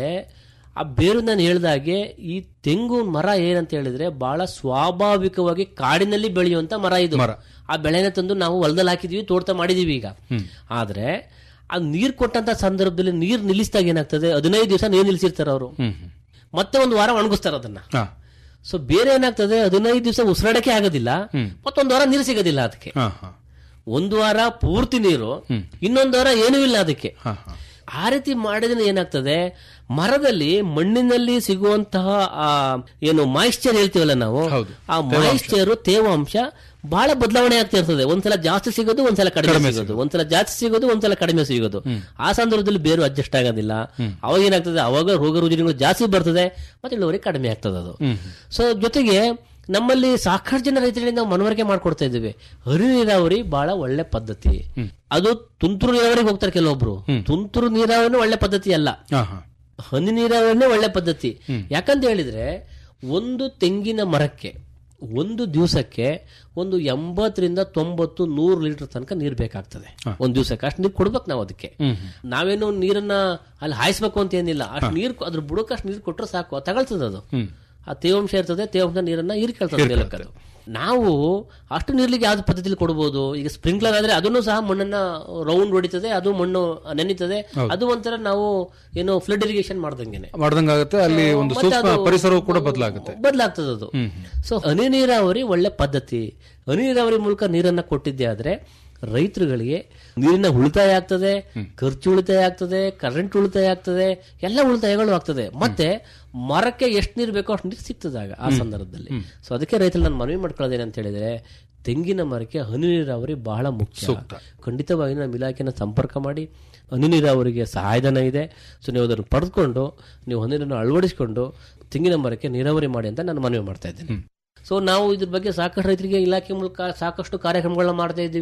ಆ ಬೇರು ನಾನು ಹೇಳ್ದಾಗೆ ಈ ತೆಂಗು ಮರ ಏನಂತ ಹೇಳಿದ್ರೆ ಬಹಳ ಸ್ವಾಭಾವಿಕವಾಗಿ ಕಾಡಿನಲ್ಲಿ ಬೆಳೆಯುವಂತ ಮರ ಇದು ಮರ. ಆ ಬೆಳೆನ ತಂದು ನಾವು ಹೊಲದಲ್ಲಿ ಹಾಕಿದೀವಿ ತೋಟ ಮಾಡಿದೀವಿ ಈಗ ಆದ್ರೆ ಆ ನೀರ್ ಕೊಟ್ಟಂತ ಸಂದರ್ಭದಲ್ಲಿ ನೀರ್ ನಿಲ್ಲಿಸಿದಾಗ ಏನಾಗ್ತದೆ ಹದಿನೈದು ದಿವಸ ನೀರ್ ನಿಲ್ಲಿಸಿರ್ತಾರೆ ಅವರು ಮತ್ತೆ ಒಂದು ವಾರ ಒಣಗಿಸ್ತಾರೆ ಅದನ್ನ ಹಾ ಸೊ ಬೇರೆ ಏನಾಗ್ತದೆ ಹದಿನೈದು ದಿವಸ ಉಸಿರಾಡಕ್ಕೆ ಆಗೋದಿಲ್ಲ ಮತ್ತೊಂದು ವಾರ ನೀರು ಸಿಗೋದಿಲ್ಲ ಅದಕ್ಕೆ ಹಾ ಹಾ ಒಂದು ವಾರ ಪೂರ್ತಿ ನೀರು ಇನ್ನೊಂದು ವಾರ ಏನೂ ಇಲ್ಲ ಅದಕ್ಕೆ ಹಾ ಹಾ ಆ ರೀತಿ ಮಾಡಿದ್ರೆ ಏನಾಗ್ತದೆ ಮರದಲ್ಲಿ ಮಣ್ಣಿನಲ್ಲಿ ಸಿಗುವಂತಹ ಆ ಏನು ಮಾಯಿಶ್ಚರ್ ಹೇಳ್ತೀವಲ್ಲ ನಾವು ಹೌದು. ಆ ಮಾಯಿಶ್ಚರ್ ತೇವಾಂಶ ಬಹಳ ಬದಲಾವಣೆ ಆಗ್ತಾ ಇರ್ತದೆ ಒಂದ್ಸಲ ಜಾಸ್ತಿ ಸಿಗೋದು ಒಂದ್ಸಲ ಕಡಿಮೆ ಸಿಗೋದು ಒಂದ್ಸಲ ಜಾಸ್ತಿ ಸಿಗೋದು ಒಂದ್ಸಲ ಕಡಿಮೆ ಸಿಗೋದು ಆ ಸಂದರ್ಭದಲ್ಲಿ ಬೇರು ಅಡ್ಜಸ್ಟ್ ಆಗೋದಿಲ್ಲ ಅವಾಗ ಏನಾಗ್ತದೆ ಅವಾಗ ರೋಗ ರುಜಿನಗಳು ಜಾಸ್ತಿ ಬರ್ತದೆ ಮತ್ತೆ ಇಳುವರಿ ಕಡಿಮೆ ಆಗ್ತದೆ ಅದು ಸೊ ಜೊತೆಗೆ ನಮ್ಮಲ್ಲಿ ಸಾಕಷ್ಟು ಜನ ರೈತರಿಗೆ ನಾವು ಮನವರಿಕೆ ಮಾಡ್ಕೊಡ್ತಾ ಇದ್ದೀವಿ ಹರಿ ನೀರಾವರಿ ಬಹಳ ಒಳ್ಳೆ ಪದ್ಧತಿ ಅದು ತುಂತುರು ನೀರಾವರಿಗೆ ಹೋಗ್ತಾರೆ ಕೆಲವೊಬ್ರು ತುಂತುರು ನೀರಾವರಿ ಒಳ್ಳೆ ಪದ್ಧತಿ ಅಲ್ಲ ಹಾ ಹಾ ಹನಿ ನೀರಾವರಿನೇ ಒಳ್ಳೆ ಪದ್ಧತಿ ಯಾಕಂತ ಹೇಳಿದ್ರೆ ಒಂದು ತೆಂಗಿನ ಮರಕ್ಕೆ ಒಂದು ದಿವಸಕ್ಕೆ ಒಂದು ಎಂಬತ್ತರಿಂದ ತೊಂಬತ್ತು ನೂರು ಲೀಟರ್ ತನಕ ನೀರು ಬೇಕಾಗ್ತದೆ ಒಂದ್ ದಿವಸಕ್ಕೆ ಅಷ್ಟು ನೀರು ಕೊಡ್ಬೇಕು ನಾವು ಅದಕ್ಕೆ ನಾವೇನು ನೀರನ್ನ ಅಲ್ಲಿ ಹಾಯಿಸ್ಬೇಕು ಅಂತ ಏನಿಲ್ಲ ಅಷ್ಟು ನೀರು ಅದ್ರ ಬುಡಕ್ಕೆ ಅಷ್ಟು ನೀರು ಕೊಟ್ರೆ ಸಾಕು ಅದು ತಗೊಳ್ತದೆ ಅದು ಆ ತೇವಾಂಶ ಇರ್ತದೆ ತೇವಾಂಶ ನೀರನ್ನ ಹೀರ್ಕೊಳ್ತದೆ ನೆಲಕ್ಕೆ ಅದು. ನಾವು ಅಷ್ಟು ನೀರ್ಲಿಕ್ಕೆ ಯಾವ್ದು ಪದ್ಧತಿಲಿ ಕೊಡ್ಬೋದು ಈಗ ಸ್ಪ್ರಿಂಕ್ಲರ್ ಆದ್ರೆ ಅದನ್ನು ಸಹ ಮಣ್ಣನ್ನ ರೌಂಡ್ ಹೊಡಿತದೆ ಅದು ಮಣ್ಣು ನೆನೀತದೆ ಅದು ಒಂಥರ ನಾವು ಏನು ಫ್ಲಡ್ ಇರಿಗೇಷನ್ ಮಾಡ್ದಂಗೆನೆ ಮಾಡ್ದಂಗಾಗುತ್ತೆ ಅಲ್ಲಿ ಒಂದು ಮತ್ತೆ ಸೂಕ್ಷ್ಮ ಅದು ಪರಿಸರವು ಕೂಡ ಬದಲಾಗುತ್ತೆ ಬದಲಾಗ್ತದೆ ಅದು ಸೊ ಹನಿ ನೀರಾವರಿ ಒಳ್ಳೆ ಪದ್ಧತಿ ಹನಿ ನೀರಾವರಿ ಮೂಲಕ ನೀರನ್ನ ಕೊಟ್ಟಿದ್ದೆ ಆದ್ರೆ ರೈತರುಗಳಿಗೆ ನೀರಿನ ಉಳಿತಾಯ ಆಗ್ತದೆ ಖರ್ಚು ಉಳಿತಾಯ ಆಗ್ತದೆ ಕರೆಂಟ್ ಉಳಿತಾಯ ಆಗ್ತದೆ ಎಲ್ಲ ಉಳಿತಾಯಗಳು ಆಗ್ತದೆ ಮತ್ತೆ ಮರಕ್ಕೆ ಎಷ್ಟು ನೀರು ಬೇಕೋ ಅಷ್ಟು ನೀರು ಸಿಗ್ತದೆ ಆಗ ಆ ಸಂದರ್ಭದಲ್ಲಿ ಸೊ ಅದಕ್ಕೆ ರೈತರು ನಾನು ಮನವಿ ಮಾಡ್ಕೊಳ್ಳೋದೇನೆ ಅಂತ ಹೇಳಿದ್ರೆ ತೆಂಗಿನ ಮರಕ್ಕೆ ಹನಿ ನೀರಾವರಿ ಬಹಳ ಮುಖ್ಯ ಖಂಡಿತವಾಗಿ ನಮ್ಮ ಇಲಾಖೆನ ಸಂಪರ್ಕ ಮಾಡಿ ಹನಿ ನೀರಾವರಿಗೆ ಸಹಾಯಧನ ಇದೆ ಸೊ ನೀವು ಅದನ್ನು ಪಡೆದುಕೊಂಡು ನೀವು ಹನಿ ನೀರನ್ನು ಅಳವಡಿಸಿಕೊಂಡು ತೆಂಗಿನ ಮರಕ್ಕೆ ನೀರಾವರಿ ಮಾಡಿ ಅಂತ ನಾನು ಮನವಿ ಮಾಡ್ತಾ ಇದ್ದೇನೆ ಸೊ ನಾವು ಇದ್ರ ಬಗ್ಗೆ ಸಾಕಷ್ಟು ರೈತರಿಗೆ ಇಲಾಖೆ ಮೂಲಕ ಸಾಕಷ್ಟು ಕಾರ್ಯಕ್ರಮಗಳನ್ನ ಮಾಡ್ತಾ ಇದ್ದೀವಿ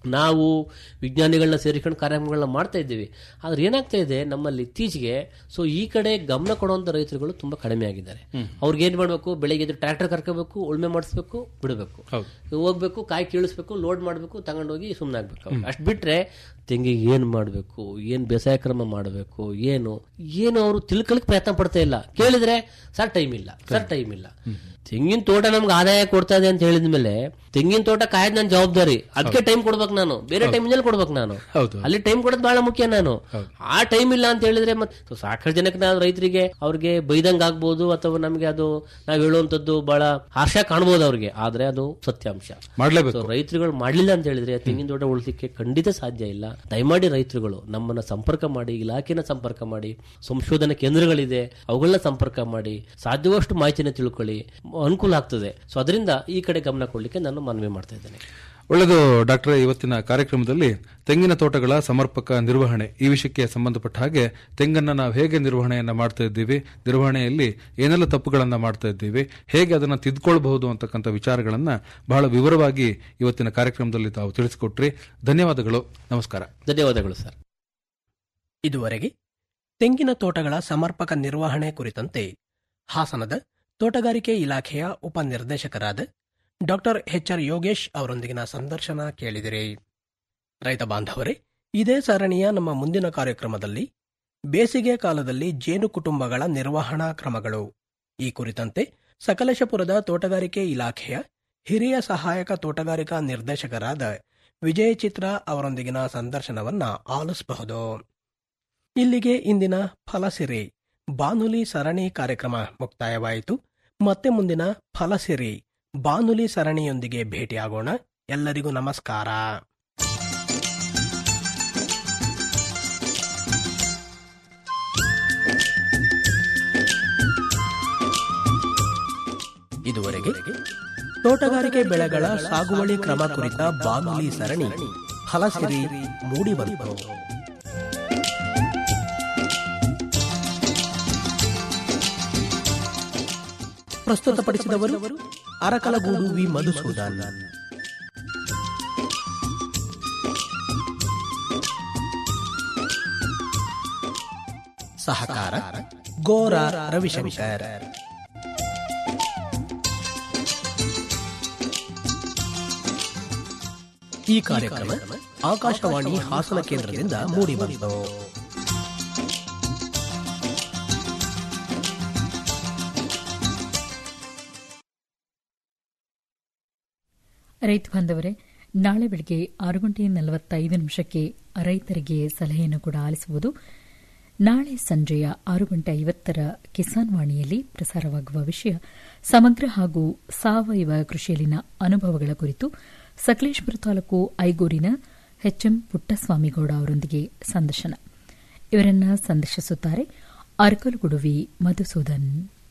ನಾವು ವಿಜ್ಞಾನಿಗಳನ್ನ ಸೇರಿಕೊಂಡು ಕಾರ್ಯಕ್ರಮಗಳನ್ನ ಮಾಡ್ತಾ ಇದ್ದೀವಿ ಆದ್ರೆ ಏನಾಗ್ತಾ ಇದೆ ನಮ್ಮಲ್ಲಿ ಇತ್ತೀಚೆಗೆ ಸೊ ಈ ಕಡೆ ಗಮನ ಕೊಡುವಂತ ರೈತರುಗಳು ತುಂಬಾ ಕಡಿಮೆ ಆಗಿದ್ದಾರೆ ಅವ್ರಿಗೆ ಏನ್ ಮಾಡ್ಬೇಕು ಬೆಳಿಗ್ಗೆ ಎದ್ದು ಟ್ರ್ಯಾಕ್ಟರ್ ಕರ್ಕೋಬೇಕು ಉಳ್ಮೆ ಮಾಡಿಸ್ಬೇಕು ಬಿಡಬೇಕು ಹೋಗ್ಬೇಕು ಕಾಯಿ ಕೀಳಿಸ್ಬೇಕು ಲೋಡ್ ಮಾಡಬೇಕು ತಗೊಂಡೋಗಿ ಸುಮ್ಮನೆ ಆಗ್ಬೇಕು ಅಷ್ಟು ಬಿಟ್ರೆ ತೆಂಗಿಗೆ ಏನ್ ಮಾಡಬೇಕು ಏನ್ ಬೇಸಾಯ ಕ್ರಮ ಮಾಡಬೇಕು ಏನು ಏನು ಅವರು ತಿಳ್ಕೊಳಕ್ ಪ್ರಯತ್ನ ಪಡ್ತಾ ಇಲ್ಲ ಕೇಳಿದ್ರೆ ಸರ್ ಟೈಮ್ ಇಲ್ಲ ಸರ್ ಟೈಮ್ ಇಲ್ಲ ತೆಂಗಿನ ತೋಟ ನಮ್ಗೆ ಆದಾಯ ಕೊಡ್ತಾ ಇದೆ ಅಂತ ಹೇಳಿದ ಮೇಲೆ ತೆಂಗಿನ ತೋಟ ಕಾಯದ್ ನನ್ನ ಜವಾಬ್ದಾರಿ ಅದಕ್ಕೆ ಟೈಮ್ ಕೊಡ್ಬೇಕು ನಾನು ಬೇರೆ ಟೈಮ್ನಲ್ಲಿ ಕೊಡ್ಬೇಕು ನಾನು ಹೌದು ಅಲ್ಲಿ ಟೈಮ್ ಕೊಡೋದು ಬಹಳ ಮುಖ್ಯ ನಾನು ಆ ಟೈಮ್ ಇಲ್ಲ ಅಂತ ಹೇಳಿದ್ರೆ ಮತ್ತೆ ಸಾಕಷ್ಟು ಜನಕ್ಕೆ ನಾವು ರೈತರಿಗೆ ಅವ್ರಿಗೆ ಬೈದಂಗ್ ಆಗ್ಬೋದು ಅಥವಾ ನಮಗೆ ಅದು ನಾವ್ ಹೇಳುವಂತದ್ದು ಬಹಳ ಹರ್ಷ ಕಾಣ್ಬೋದು ಅವ್ರಿಗೆ ಆದ್ರೆ ಅದು ಸತ್ಯಾಂಶ ಮಾಡ್ಲೇಬೇಕು So, ರೈತರುಗಳು ಮಾಡ್ಲಿಲ್ಲ ಅಂತ ಹೇಳಿದ್ರೆ ತೆಂಗಿನ ತೋಟ ಉಳಿಸಲಿಕ್ಕೆ ಖಂಡಿತ ಸಾಧ್ಯ ಇಲ್ಲ ದಯಮಾಡಿ ರೈತರುಗಳು ನಮ್ಮನ್ನ ಸಂಪರ್ಕ ಮಾಡಿ ಇಲಾಖೆನ ಸಂಪರ್ಕ ಮಾಡಿ ಸಂಶೋಧನಾ ಕೇಂದ್ರಗಳಿದೆ ಅವುಗಳನ್ನ ಸಂಪರ್ಕ ಮಾಡಿ ಸಾಧ್ಯವಷ್ಟು ಮಾಹಿತಿನ ತಿಳ್ಕೊಳ್ಳಿ ಅನುಕೂಲ ಆಗ್ತದೆ ಸೊ ಅದರಿಂದ ಈ ಕಡೆ ಗಮನ ಕೊಡ್ಲಿಕ್ಕೆ ನಾನು ಮನವಿ ಮಾಡ್ತಾ ಇದ್ದೇನೆ ಒಳ್ಳೆಯದು ಡಾಕ್ಟರ್ ಇವತ್ತಿನ ಕಾರ್ಯಕ್ರಮದಲ್ಲಿ ತೆಂಗಿನ ತೋಟಗಳ ಸಮರ್ಪಕ ನಿರ್ವಹಣೆ ಈ ವಿಷಯಕ್ಕೆ ಸಂಬಂಧಪಟ್ಟ ಹಾಗೆ ತೆಂಗನ್ನ ನಾವು ಹೇಗೆ ನಿರ್ವಹಣೆಯನ್ನ ಮಾಡ್ತಾ ಇದ್ದೀವಿ ನಿರ್ವಹಣೆಯಲ್ಲಿ ಏನೆಲ್ಲ ತಪ್ಪುಗಳನ್ನ ಮಾಡ್ತಾ ಇದ್ದೀವಿ ಹೇಗೆ ಅದನ್ನ ತಿದ್ಕೊಳ್ಬಹುದು ಅಂತಕ್ಕಂಥ ವಿಚಾರಗಳನ್ನ ಬಹಳ ವಿವರವಾಗಿ ಇವತ್ತಿನ ಕಾರ್ಯಕ್ರಮದಲ್ಲಿ ತಾವು ತಿಳಿಸಿಕೊಟ್ರಿ ಧನ್ಯವಾದಗಳು ನಮಸ್ಕಾರ ಧನ್ಯವಾದಗಳು ಸರ್ ಇದುವರೆಗೆ ತೆಂಗಿನ ತೋಟಗಳ ಸಮರ್ಪಕ ನಿರ್ವಹಣೆ ಕುರಿತಂತೆ ಹಾಸನದ ತೋಟಗಾರಿಕೆ ಇಲಾಖೆಯ ಉಪನಿರ್ದೇಶಕರಾದ ಡಾಕ್ಟರ್ ಎಚ್ಆರ್ ಯೋಗೇಶ್ ಅವರೊಂದಿಗಿನ ಸಂದರ್ಶನ ಕೇಳಿದಿರಿ ರೈತ ಬಾಂಧವರೇ ಇದೇ ಸರಣಿಯ ನಮ್ಮ ಮುಂದಿನ ಕಾರ್ಯಕ್ರಮದಲ್ಲಿ ಬೇಸಿಗೆ ಕಾಲದಲ್ಲಿ ಜೇನು ಕುಟುಂಬಗಳ ನಿರ್ವಹಣಾ ಕ್ರಮಗಳು ಈ ಕುರಿತಂತೆ ಸಕಲೇಶಪುರದ ತೋಟಗಾರಿಕೆ ಇಲಾಖೆಯ ಹಿರಿಯ ಸಹಾಯಕ ತೋಟಗಾರಿಕಾ ನಿರ್ದೇಶಕರಾದ ವಿಜಯ ಚಿತ್ರ ಅವರೊಂದಿಗಿನ ಸಂದರ್ಶನವನ್ನ ಆಲಿಸಬಹುದು ಇಲ್ಲಿಗೆ ಇಂದಿನ ಫಲಸಿರಿ ಬಾನುಲಿ ಸರಣಿ ಕಾರ್ಯಕ್ರಮ ಮುಕ್ತಾಯವಾಯಿತು ಮತ್ತೆ ಮುಂದಿನ ಫಲಸಿರಿ ಬಾನುಲಿ ಸರಣಿಯೊಂದಿಗೆ ಭೇಟಿಯಾಗೋಣ ಎಲ್ಲರಿಗೂ ನಮಸ್ಕಾರ ಇದುವರೆಗೆ ತೋಟಗಾರಿಕೆ ಬೆಳೆಗಳ ಸಾಗುವಳಿ ಕ್ರಮ ಕುರಿತ ಬಾನುಲಿ ಸರಣಿ ಫಲಸಿರಿ ಮೂಡಿಬಂತು ಪ್ರಸ್ತುತಪಡಿಸಿದವರು ಅರಕಲಗೂಡು ವಿ ಮಧುಸೂದನ್ ಸಹಕಾರ ಗೋರ ರವಿಶಂಕರ್ ಈ ಕಾರ್ಯಕ್ರಮ ಆಕಾಶವಾಣಿ ಹಾಸನ ಕೇಂದ್ರದಿಂದ ಮೂಡಿಬಂತು ರೈತ ಬಾಂಧವರೇ ನಾಳೆ ಬೆಳಗ್ಗೆ ಆರು ಗಂಟೆ ನಲವತ್ತೈದು ನಿಮಿಷಕ್ಕೆ ರೈತರಿಗೆ ಸಲಹೆಯನ್ನು ಕೂಡ ಆಲಿಸುವುದು ನಾಳೆ ಸಂಜೆಯ ಆರು ಗಂಟೆ ಐವತ್ತರ ಕಿಸಾನ್ ವಾಣಿಯಲ್ಲಿ ಪ್ರಸಾರವಾಗುವ ವಿಷಯ ಸಮಗ್ರ ಹಾಗೂ ಸಾವಯವ ಕೃಷಿಯಲ್ಲಿನ ಅನುಭವಗಳ ಕುರಿತು ಸಕಲೇಶ್ಪುರ ತಾಲೂಕು ಐಗೂರಿನ ಎಚ್ಎಂ ಪುಟ್ಟಸ್ವಾಮಿಗೌಡ ಅವರೊಂದಿಗೆ ಸಂದರ್ಶನ ಇವರನ್ನ ಸಂದರ್ಶಿಸುತ್ತಾರೆ ಅರ್ಕಲುಗುಡುವಿ ಮಧುಸೂದನ್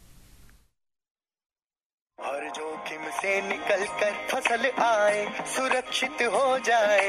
हर जोखिम से निकल कर फसल आए सुरक्षित हो जाए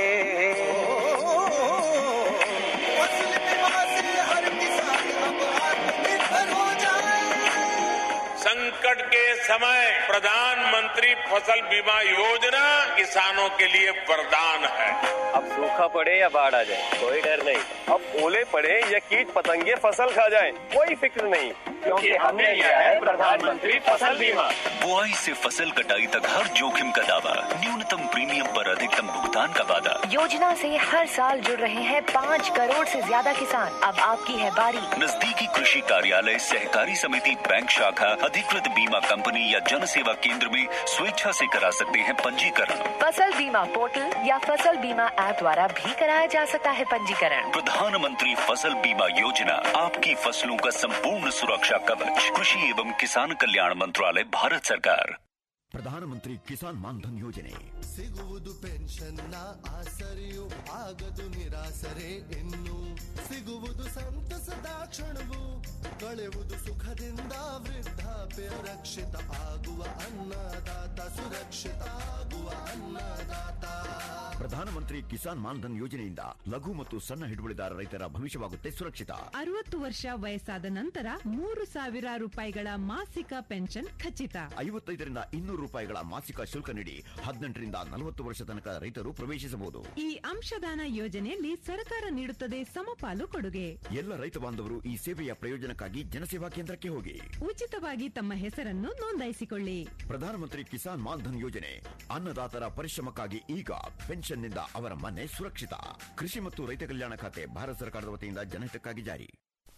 फसल बीमा से हर किसान अब आत्मनिर्भर हो जाए संकट के समय प्रधानमंत्री फसल बीमा योजना किसानों के लिए वरदान है अब सूखा पड़े या बाढ़ आ जाए कोई डर नहीं अब ओले पड़े या कीट पतंगे फसल खा जाए कोई फिक्र नहीं क्योंकि हमने लिया है प्रधानमंत्री फसल बीमा बुआई से फसल कटाई तक हर जोखिम का दावा न्यूनतम प्रीमियम पर अधिकतम भुगतान का वादा योजना से हर साल जुड़ रहे हैं पाँच करोड़ से ज्यादा किसान अब आपकी है बारी नजदीकी कृषि कार्यालय सहकारी समिति बैंक शाखा अधिकृत बीमा कंपनी या जन सेवा केंद्र में स्वेच्छा से करा सकते हैं पंजीकरण फसल बीमा पोर्टल या फसल बीमा ऐप द्वारा भी कराया जा सकता है पंजीकरण प्रधानमंत्री फसल बीमा योजना आपकी फसलों का संपूर्ण सुरक्षा कवच कृषि एवं किसान कल्याण मंत्रालय भारत सरकार ಪ್ರಧಾನಮಂತ್ರಿ ಕಿಸಾನ್ ಮಾನ್ಧನ್ ಯೋಜನೆ ಸಿಗುವುದು ಪೆನ್ಷನ್ನ ಆಸರೆಯು ಆಗದು ನಿರಾಸರೆ ಇನ್ನು ಸಿಗುವುದು ಸಂತಸದ ಕ್ಷಣವು ಕಳೆಯುವುದು ಸುಖದಿಂದ ವೃದ್ಧಾಪ್ಯ ರಕ್ಷಿತ ಆಗುವ ಅನ್ನದಾತ ಸುರಕ್ಷಿತ ಆಗುವ ಅನ್ನದಾತ ಪ್ರಧಾನಮಂತ್ರಿ ಕಿಸಾನ್ ಮಾನ್ಧನ್ ಯೋಜನೆಯಿಂದ ಲಘು ಮತ್ತು ಸಣ್ಣ ಹಿಡುವಳಿದಾರ ರೈತರ ಭವಿಷ್ಯವಾಗುತ್ತೆ ಸುರಕ್ಷಿತ ಅರವತ್ತು ವರ್ಷ ವಯಸ್ಸಾದ ನಂತರ ಮೂರು ಸಾವಿರ ರೂಪಾಯಿಗಳ ಮಾಸಿಕ ಪೆನ್ಷನ್ ಖಚಿತ ಐವತ್ತೈದರಿಂದ ಇನ್ನೂರು ರೂಪಾಯಿಗಳ ಮಾಸಿಕ ಶುಲ್ಕ ನೀಡಿ ಹದಿನೆಂಟರಿಂದ ನಲವತ್ತು ವರ್ಷ ತನಕ ರೈತರು ಪ್ರವೇಶಿಸಬಹುದು ಈ ಅಂಶದಾನ ಯೋಜನೆಯಲ್ಲಿ ಸರ್ಕಾರ ನೀಡುತ್ತದೆ ಸಮಪಾಲು ಕೊಡುಗೆ ಎಲ್ಲ ರೈತ ಬಾಂಧವರು ಈ ಸೇವೆಯ ಪ್ರಯೋಜನಕ್ಕಾಗಿ ಜನಸೇವಾ ಕೇಂದ್ರಕ್ಕೆ ಹೋಗಿ ಉಚಿತವಾಗಿ ತಮ್ಮ ಹೆಸರನ್ನು ನೋಂದಾಯಿಸಿಕೊಳ್ಳಿ ಪ್ರಧಾನಮಂತ್ರಿ ಕಿಸಾನ್ ಮಾನ್ಧನ್ ಯೋಜನೆ ಅನ್ನದಾತರ ಪರಿಶ್ರಮಕ್ಕಾಗಿ ಈಗ ಪೆನ್ಷನ್ನಿಂದ ಅವರ ಮನೆ ಸುರಕ್ಷಿತ ಕೃಷಿ ಮತ್ತು ರೈತ ಕಲ್ಯಾಣ ಖಾತೆ ಭಾರತ ಸರ್ಕಾರದ ವತಿಯಿಂದ ಜನಹಿತಕ್ಕಾಗಿ ಜಾರಿ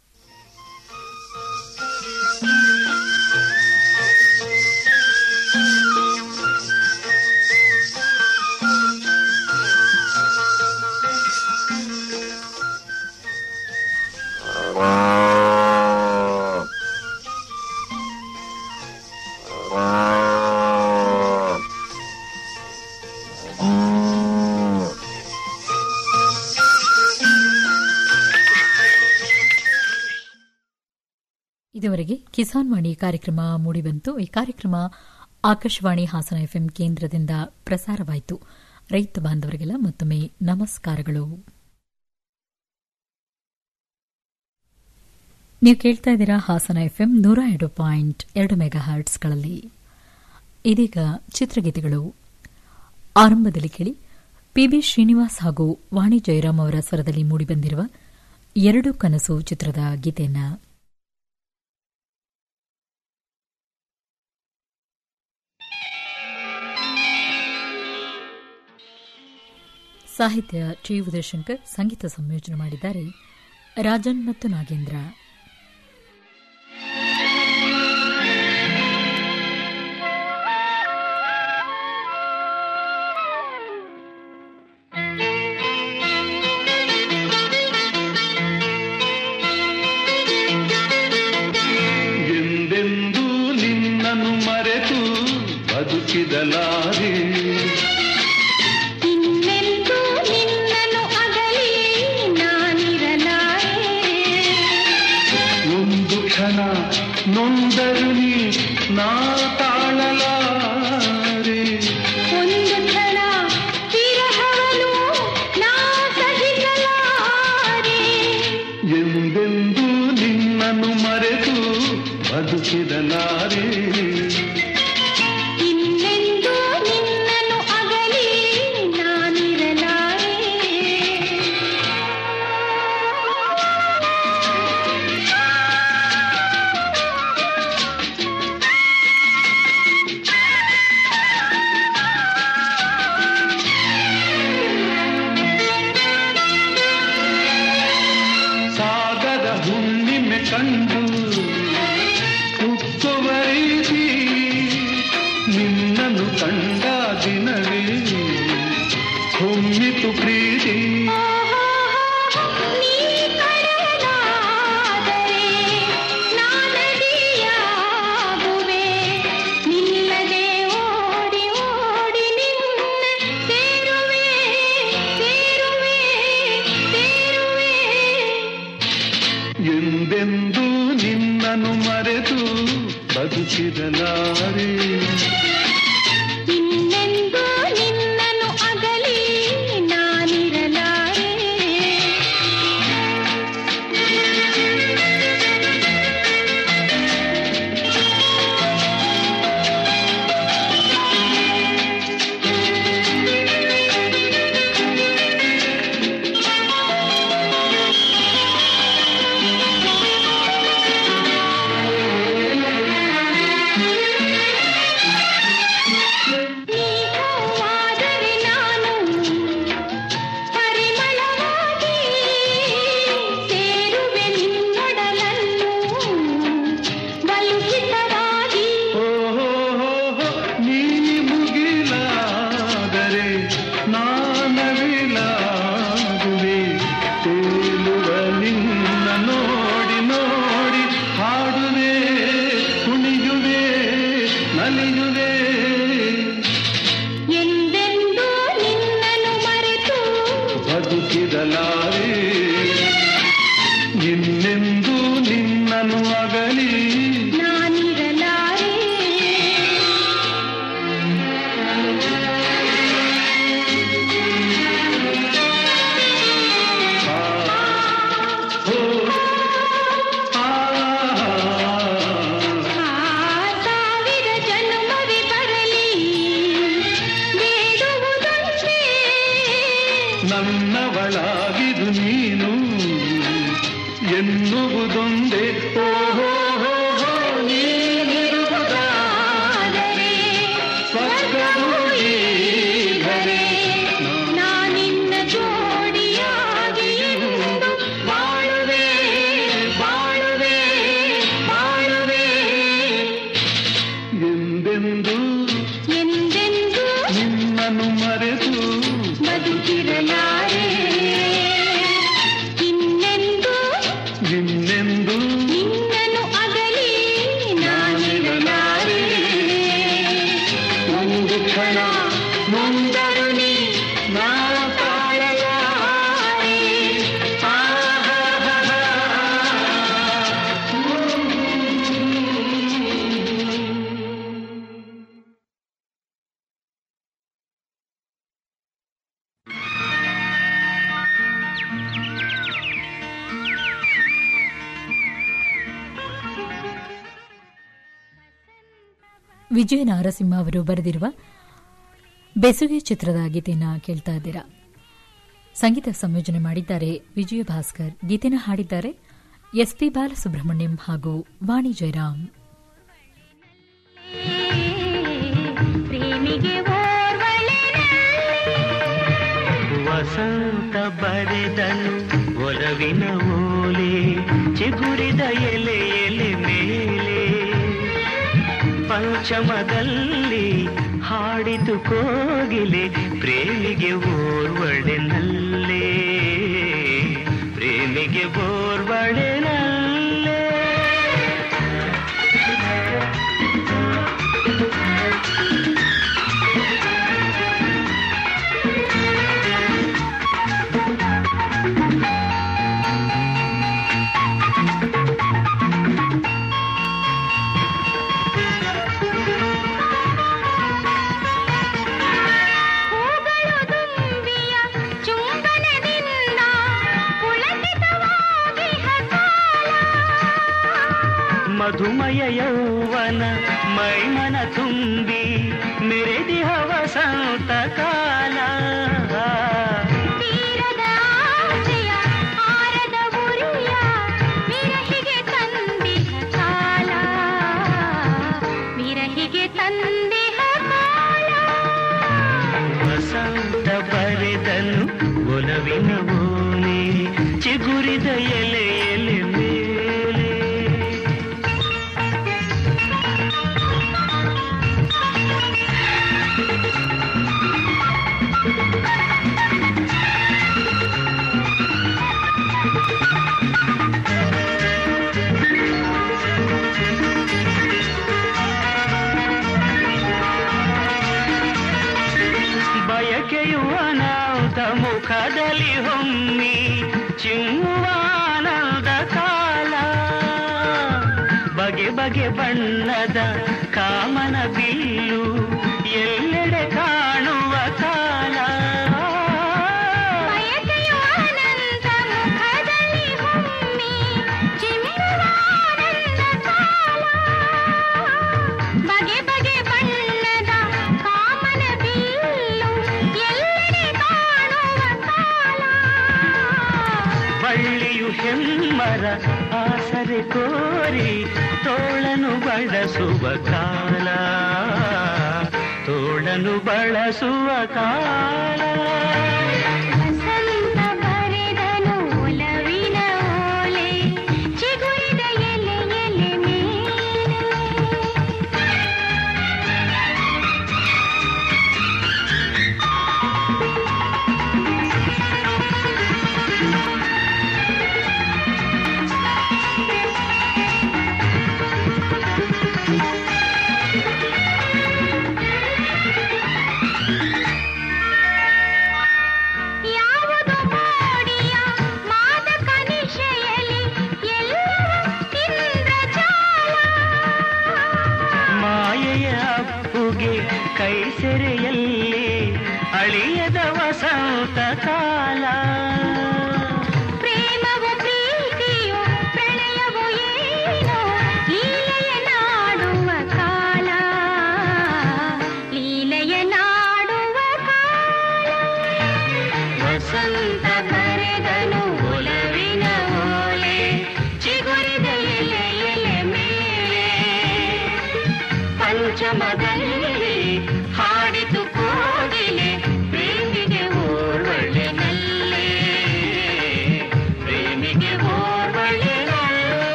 ಇದುವರೆಗೆ ಕಿಸಾನ್ ವಾಣಿ ಕಾರ್ಯಕ್ರಮ ಮೂಡಿಬಂತು ಈ ಕಾರ್ಯಕ್ರಮ ಆಕಾಶವಾಣಿ ಹಾಸನ ಎಫ್ಎಂ ಕೇಂದ್ರದಿಂದ ಪ್ರಸಾರವಾಯಿತು ರೈತ ಬಾಂಧವರಿಗೆಲ್ಲ ಮತ್ತೊಮ್ಮೆ ನಮಸ್ಕಾರಗಳು ನೀವು ಕೇಳ್ತಾ ಇದ್ದೀರಾ ಹಾಸನ ಎಫ್ಎಂ ನೂರ ಎರಡು ಪಾಯಿಂಟ್ ಎರಡು ಮೆಗಾ ಹರ್ಟ್ಸ್ಗಳಲ್ಲಿ ಇದೀಗ ಚಿತ್ರಗೀತೆಗಳು ಆರಂಭದಲ್ಲಿ ಕೇಳಿ ಪಿಬಿ ಶ್ರೀನಿವಾಸ್ ಹಾಗೂ ವಾಣಿ ಜಯರಾಮ್ ಅವರ ಸ್ವರದಲ್ಲಿ ಮೂಡಿಬಂದಿರುವ ಎರಡು ಕನಸು ಚಿತ್ರದ ಗೀತೆಯನ್ನ ಸಾಹಿತ್ಯ ಟಿ ಉದಯಶಂಕರ್ ಸಂಗೀತ ಸಂಯೋಜನೆ ಮಾಡಿದ್ದಾರೆ ರಾಜನ್ ಮತ್ತು ನಾಗೇಂದ್ರ ಎಂದೆಂದೂ ನಿನ್ನನ್ನು ಮರೆತು ಬದುಕಿದಲಾರೆ ಇನ್ನೆಂದೂ ನಿನ್ನನ್ನು ಅಗಲಿ ನಾನಿರಲಾರೆ ಒಂದು ಕ್ಷಣ ನೊಂದರು ನೀ ನಾ ತಾಳಲಾರೆ ಒಂದು ಕ್ಷಣ ವಿರಹವನು ನಾ ಸಹಿಸಲಾರೆ ಎಂದೆಂದೂ ನಿನ್ನನ್ನು ಮರೆತು ಬದುಕಿದಲಾರೆ ಇನ್ನೆಂದೂ ನಿನ್ನನ್ನು ಅಗಲಿ ನಾನಿರಲಾರೆ ಸಾಗರ ಹುಣ್ಣಿಮೆ ಕಂಡು ಉಕ್ಕುವ ರೀತಿ ನಿನ್ನನ್ನು ಕಂಡ ದಿನವೇ ಹೊಮ್ಮಿತು ಪ್ರೀತಿ ನೀ ಕಡಲಾದರೆ ನಾನದಿಯಾಗುವೆ ನಿಲ್ಲದೆ ಓಡಿ ಓಡಿ ನಿನ್ನ ಸೇರುವೆ ಸೇರುವೆ ಸೇರುವೆ ಎಂದೆಂದೂ ನಿನ್ನನ್ನು ಮರೆತು ಬದುಕಿದಲಾರೆ ಇನ್ನೆಂದೂ ನಿನ್ನನ್ನು ಅಗಲಿ ನಾನಿರಲಾರೆ ಎಂದೆಂದೂ ಇನ್ನೆಂದು ನಿನ್ನನ್ನು ಅಗಲಿ ನಾನಿರಲಾರೆ ಸಾವಿರ ಜನ್ಮವೇ ಬರಲಿ ಬೇಡುವುದೊಂದೇ ನನ್ನವಳಾಗಿದು ನೀನು ಎನ್ನುವುದೊಂದೇ ಓಹೋ ನೀನಿರುವುದಾದರೆ ಸ್ವರ್ಗವು ಈಗಲೇ ನಾನಿನ್ನ ಜೋಡಿಯಾಗಿ ಎಂದು ಬಾಳುವೆ ಬಾಳುವೆ ಬಾಳುವೆ ಎಂದೆಂದು ಎಂದೆಂದೂ ನಿನ್ನನ್ನು ಮರೆತು ಬದುಕಿರಲಾರೆ ಇನ್ನೆಂದೂ ನಿನ್ನೆಂದು ನಿನ್ನನ್ನು ಅಗಲಿ ನಾನಿರಲಾರೆ ಒಂದು ಕ್ಷಣ ಮುಂದರು ನೀ ನಾ ತಾಳಲಾರೆ ವಿಜಯ ನಾರಸಿಂಹ ಅವರು ಬರೆದಿರುವ ಬೆಸುಗೆ ಚಿತ್ರದ ಗೀತೆಯನ್ನು ಕೇಳ್ತಾ ಇದ್ದೀರಾ ಸಂಗೀತ ಸಂಯೋಜನೆ ಮಾಡಿದ್ದಾರೆ ವಿಜಯ ಭಾಸ್ಕರ್ ಗೀತೆನ ಹಾಡಿದ್ದಾರೆ ಎಸ್ಪಿ ಬಾಲಸುಬ್ರಹ್ಮಣ್ಯಂ ಹಾಗೂ ವಾಣಿ ಜಯರಾಮ್ ಪ್ರೇಮಿಗೆ ಓರ್ವಳೆ ವಸಂತ ಬರೆದನು ಒಲವಿನ ಓಲೆ ಚಿಗುರಿದ ಎಲೆ ಎಲೆ ಮೇಲೆ ಪಂಚಮದಲ್ಲಿ ಹಾಡಿತು ಕೋಗಿಲೆ ಪ್ರೇಮಿಗೆ ಓರ್ವಳೆನಲ್ಲೇ ಪ್ರೇಮಿಗೆ ಓರ್ವಳೆನಲ್ಲೇ ಹೂಗಳು ತುಂಬಿಯ ಚುಂಬನದಿಂದ ಪುಳಕಿತವಾಗಿ ಹಕಾಲ ಮಧುಮಯ ಯೌವನ ಮೈಮನ ತುಂಬಿ ಮೆರೆದಿಹ ವಸಂತ ಕಾಲ ತೀರದ ಆಸೆಯ ಆರದ ಉರಿಯ ವಿರಹಿಗೆ ತಂದಿಹ ಕಾಲ ವಿರಹಿಗೆ ತಂದಿಹ ಕಾಲ ವಸಂತ ಬರೆದನು ಒಲವಿನ ಓನೆ ಚಿಗುರಿದ ಎಲೆ ಎಲೆ ಮೇಲೆ ಬಯಕೆಯು ಅನಾಹುತ ಮುಖದಲ್ಲಿ ಹೊಮ್ಮಿ ಚಿಮ್ಮುವಾನಂದ ಕಾಲ ಬಗೆ ಬಗೆ ಬಣ್ಣದ ಕಾಮನ ಬಿಲ್ಲು ಎಲ್ಲೆಡೆ ಕಾಣುವ ಕಾಲ ಬಯಕೆಯು ಅನಂತ ಮುಖದಲ್ಲಿ ಹೊಮ್ಮಿ ಚಿಮ್ಮುವ ಆನಂದ ಕಾಲ ಬಗೆ ಬಗೆ ಬಣ್ಣದ ಕಾಮನ ಬಿಲ್ಲು ಎಲ್ಲೆಡೆ ಕಾಣುವ ಕಾಲ ಬಳ್ಳಿಯು ಹೆಮ್ಮರ ಆಸರೆ ಕೋರಿ ತೋಳನು ಬಳಸುವ ಕಾಲ ತೋಳನು ಬಳಸುವ ಕಾಲ ವಸಂತ ಬರೆದನು ಒಲವಿನ ಓಲೆ ಚಿಗುರಿದ ಎಲೆ ಎಲೆ ಮೇಲೆ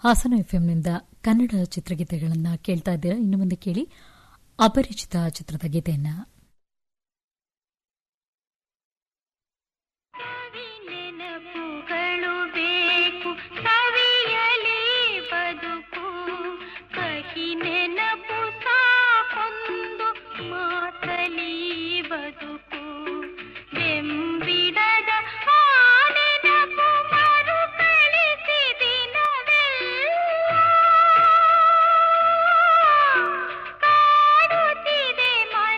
ಹಾಸನ ಎಫ್ಎಂನಿಂದ ಕನ್ನಡ ಚಿತ್ರಗೀತೆಗಳನ್ನು ಕೇಳ್ತಾ ಇದ್ದೀರಾ ಇನ್ನು ಮುಂದೆ ಕೇಳಿ ಅಪರಿಚಿತ ಚಿತ್ರದ ಗೀತೆಯನ್ನು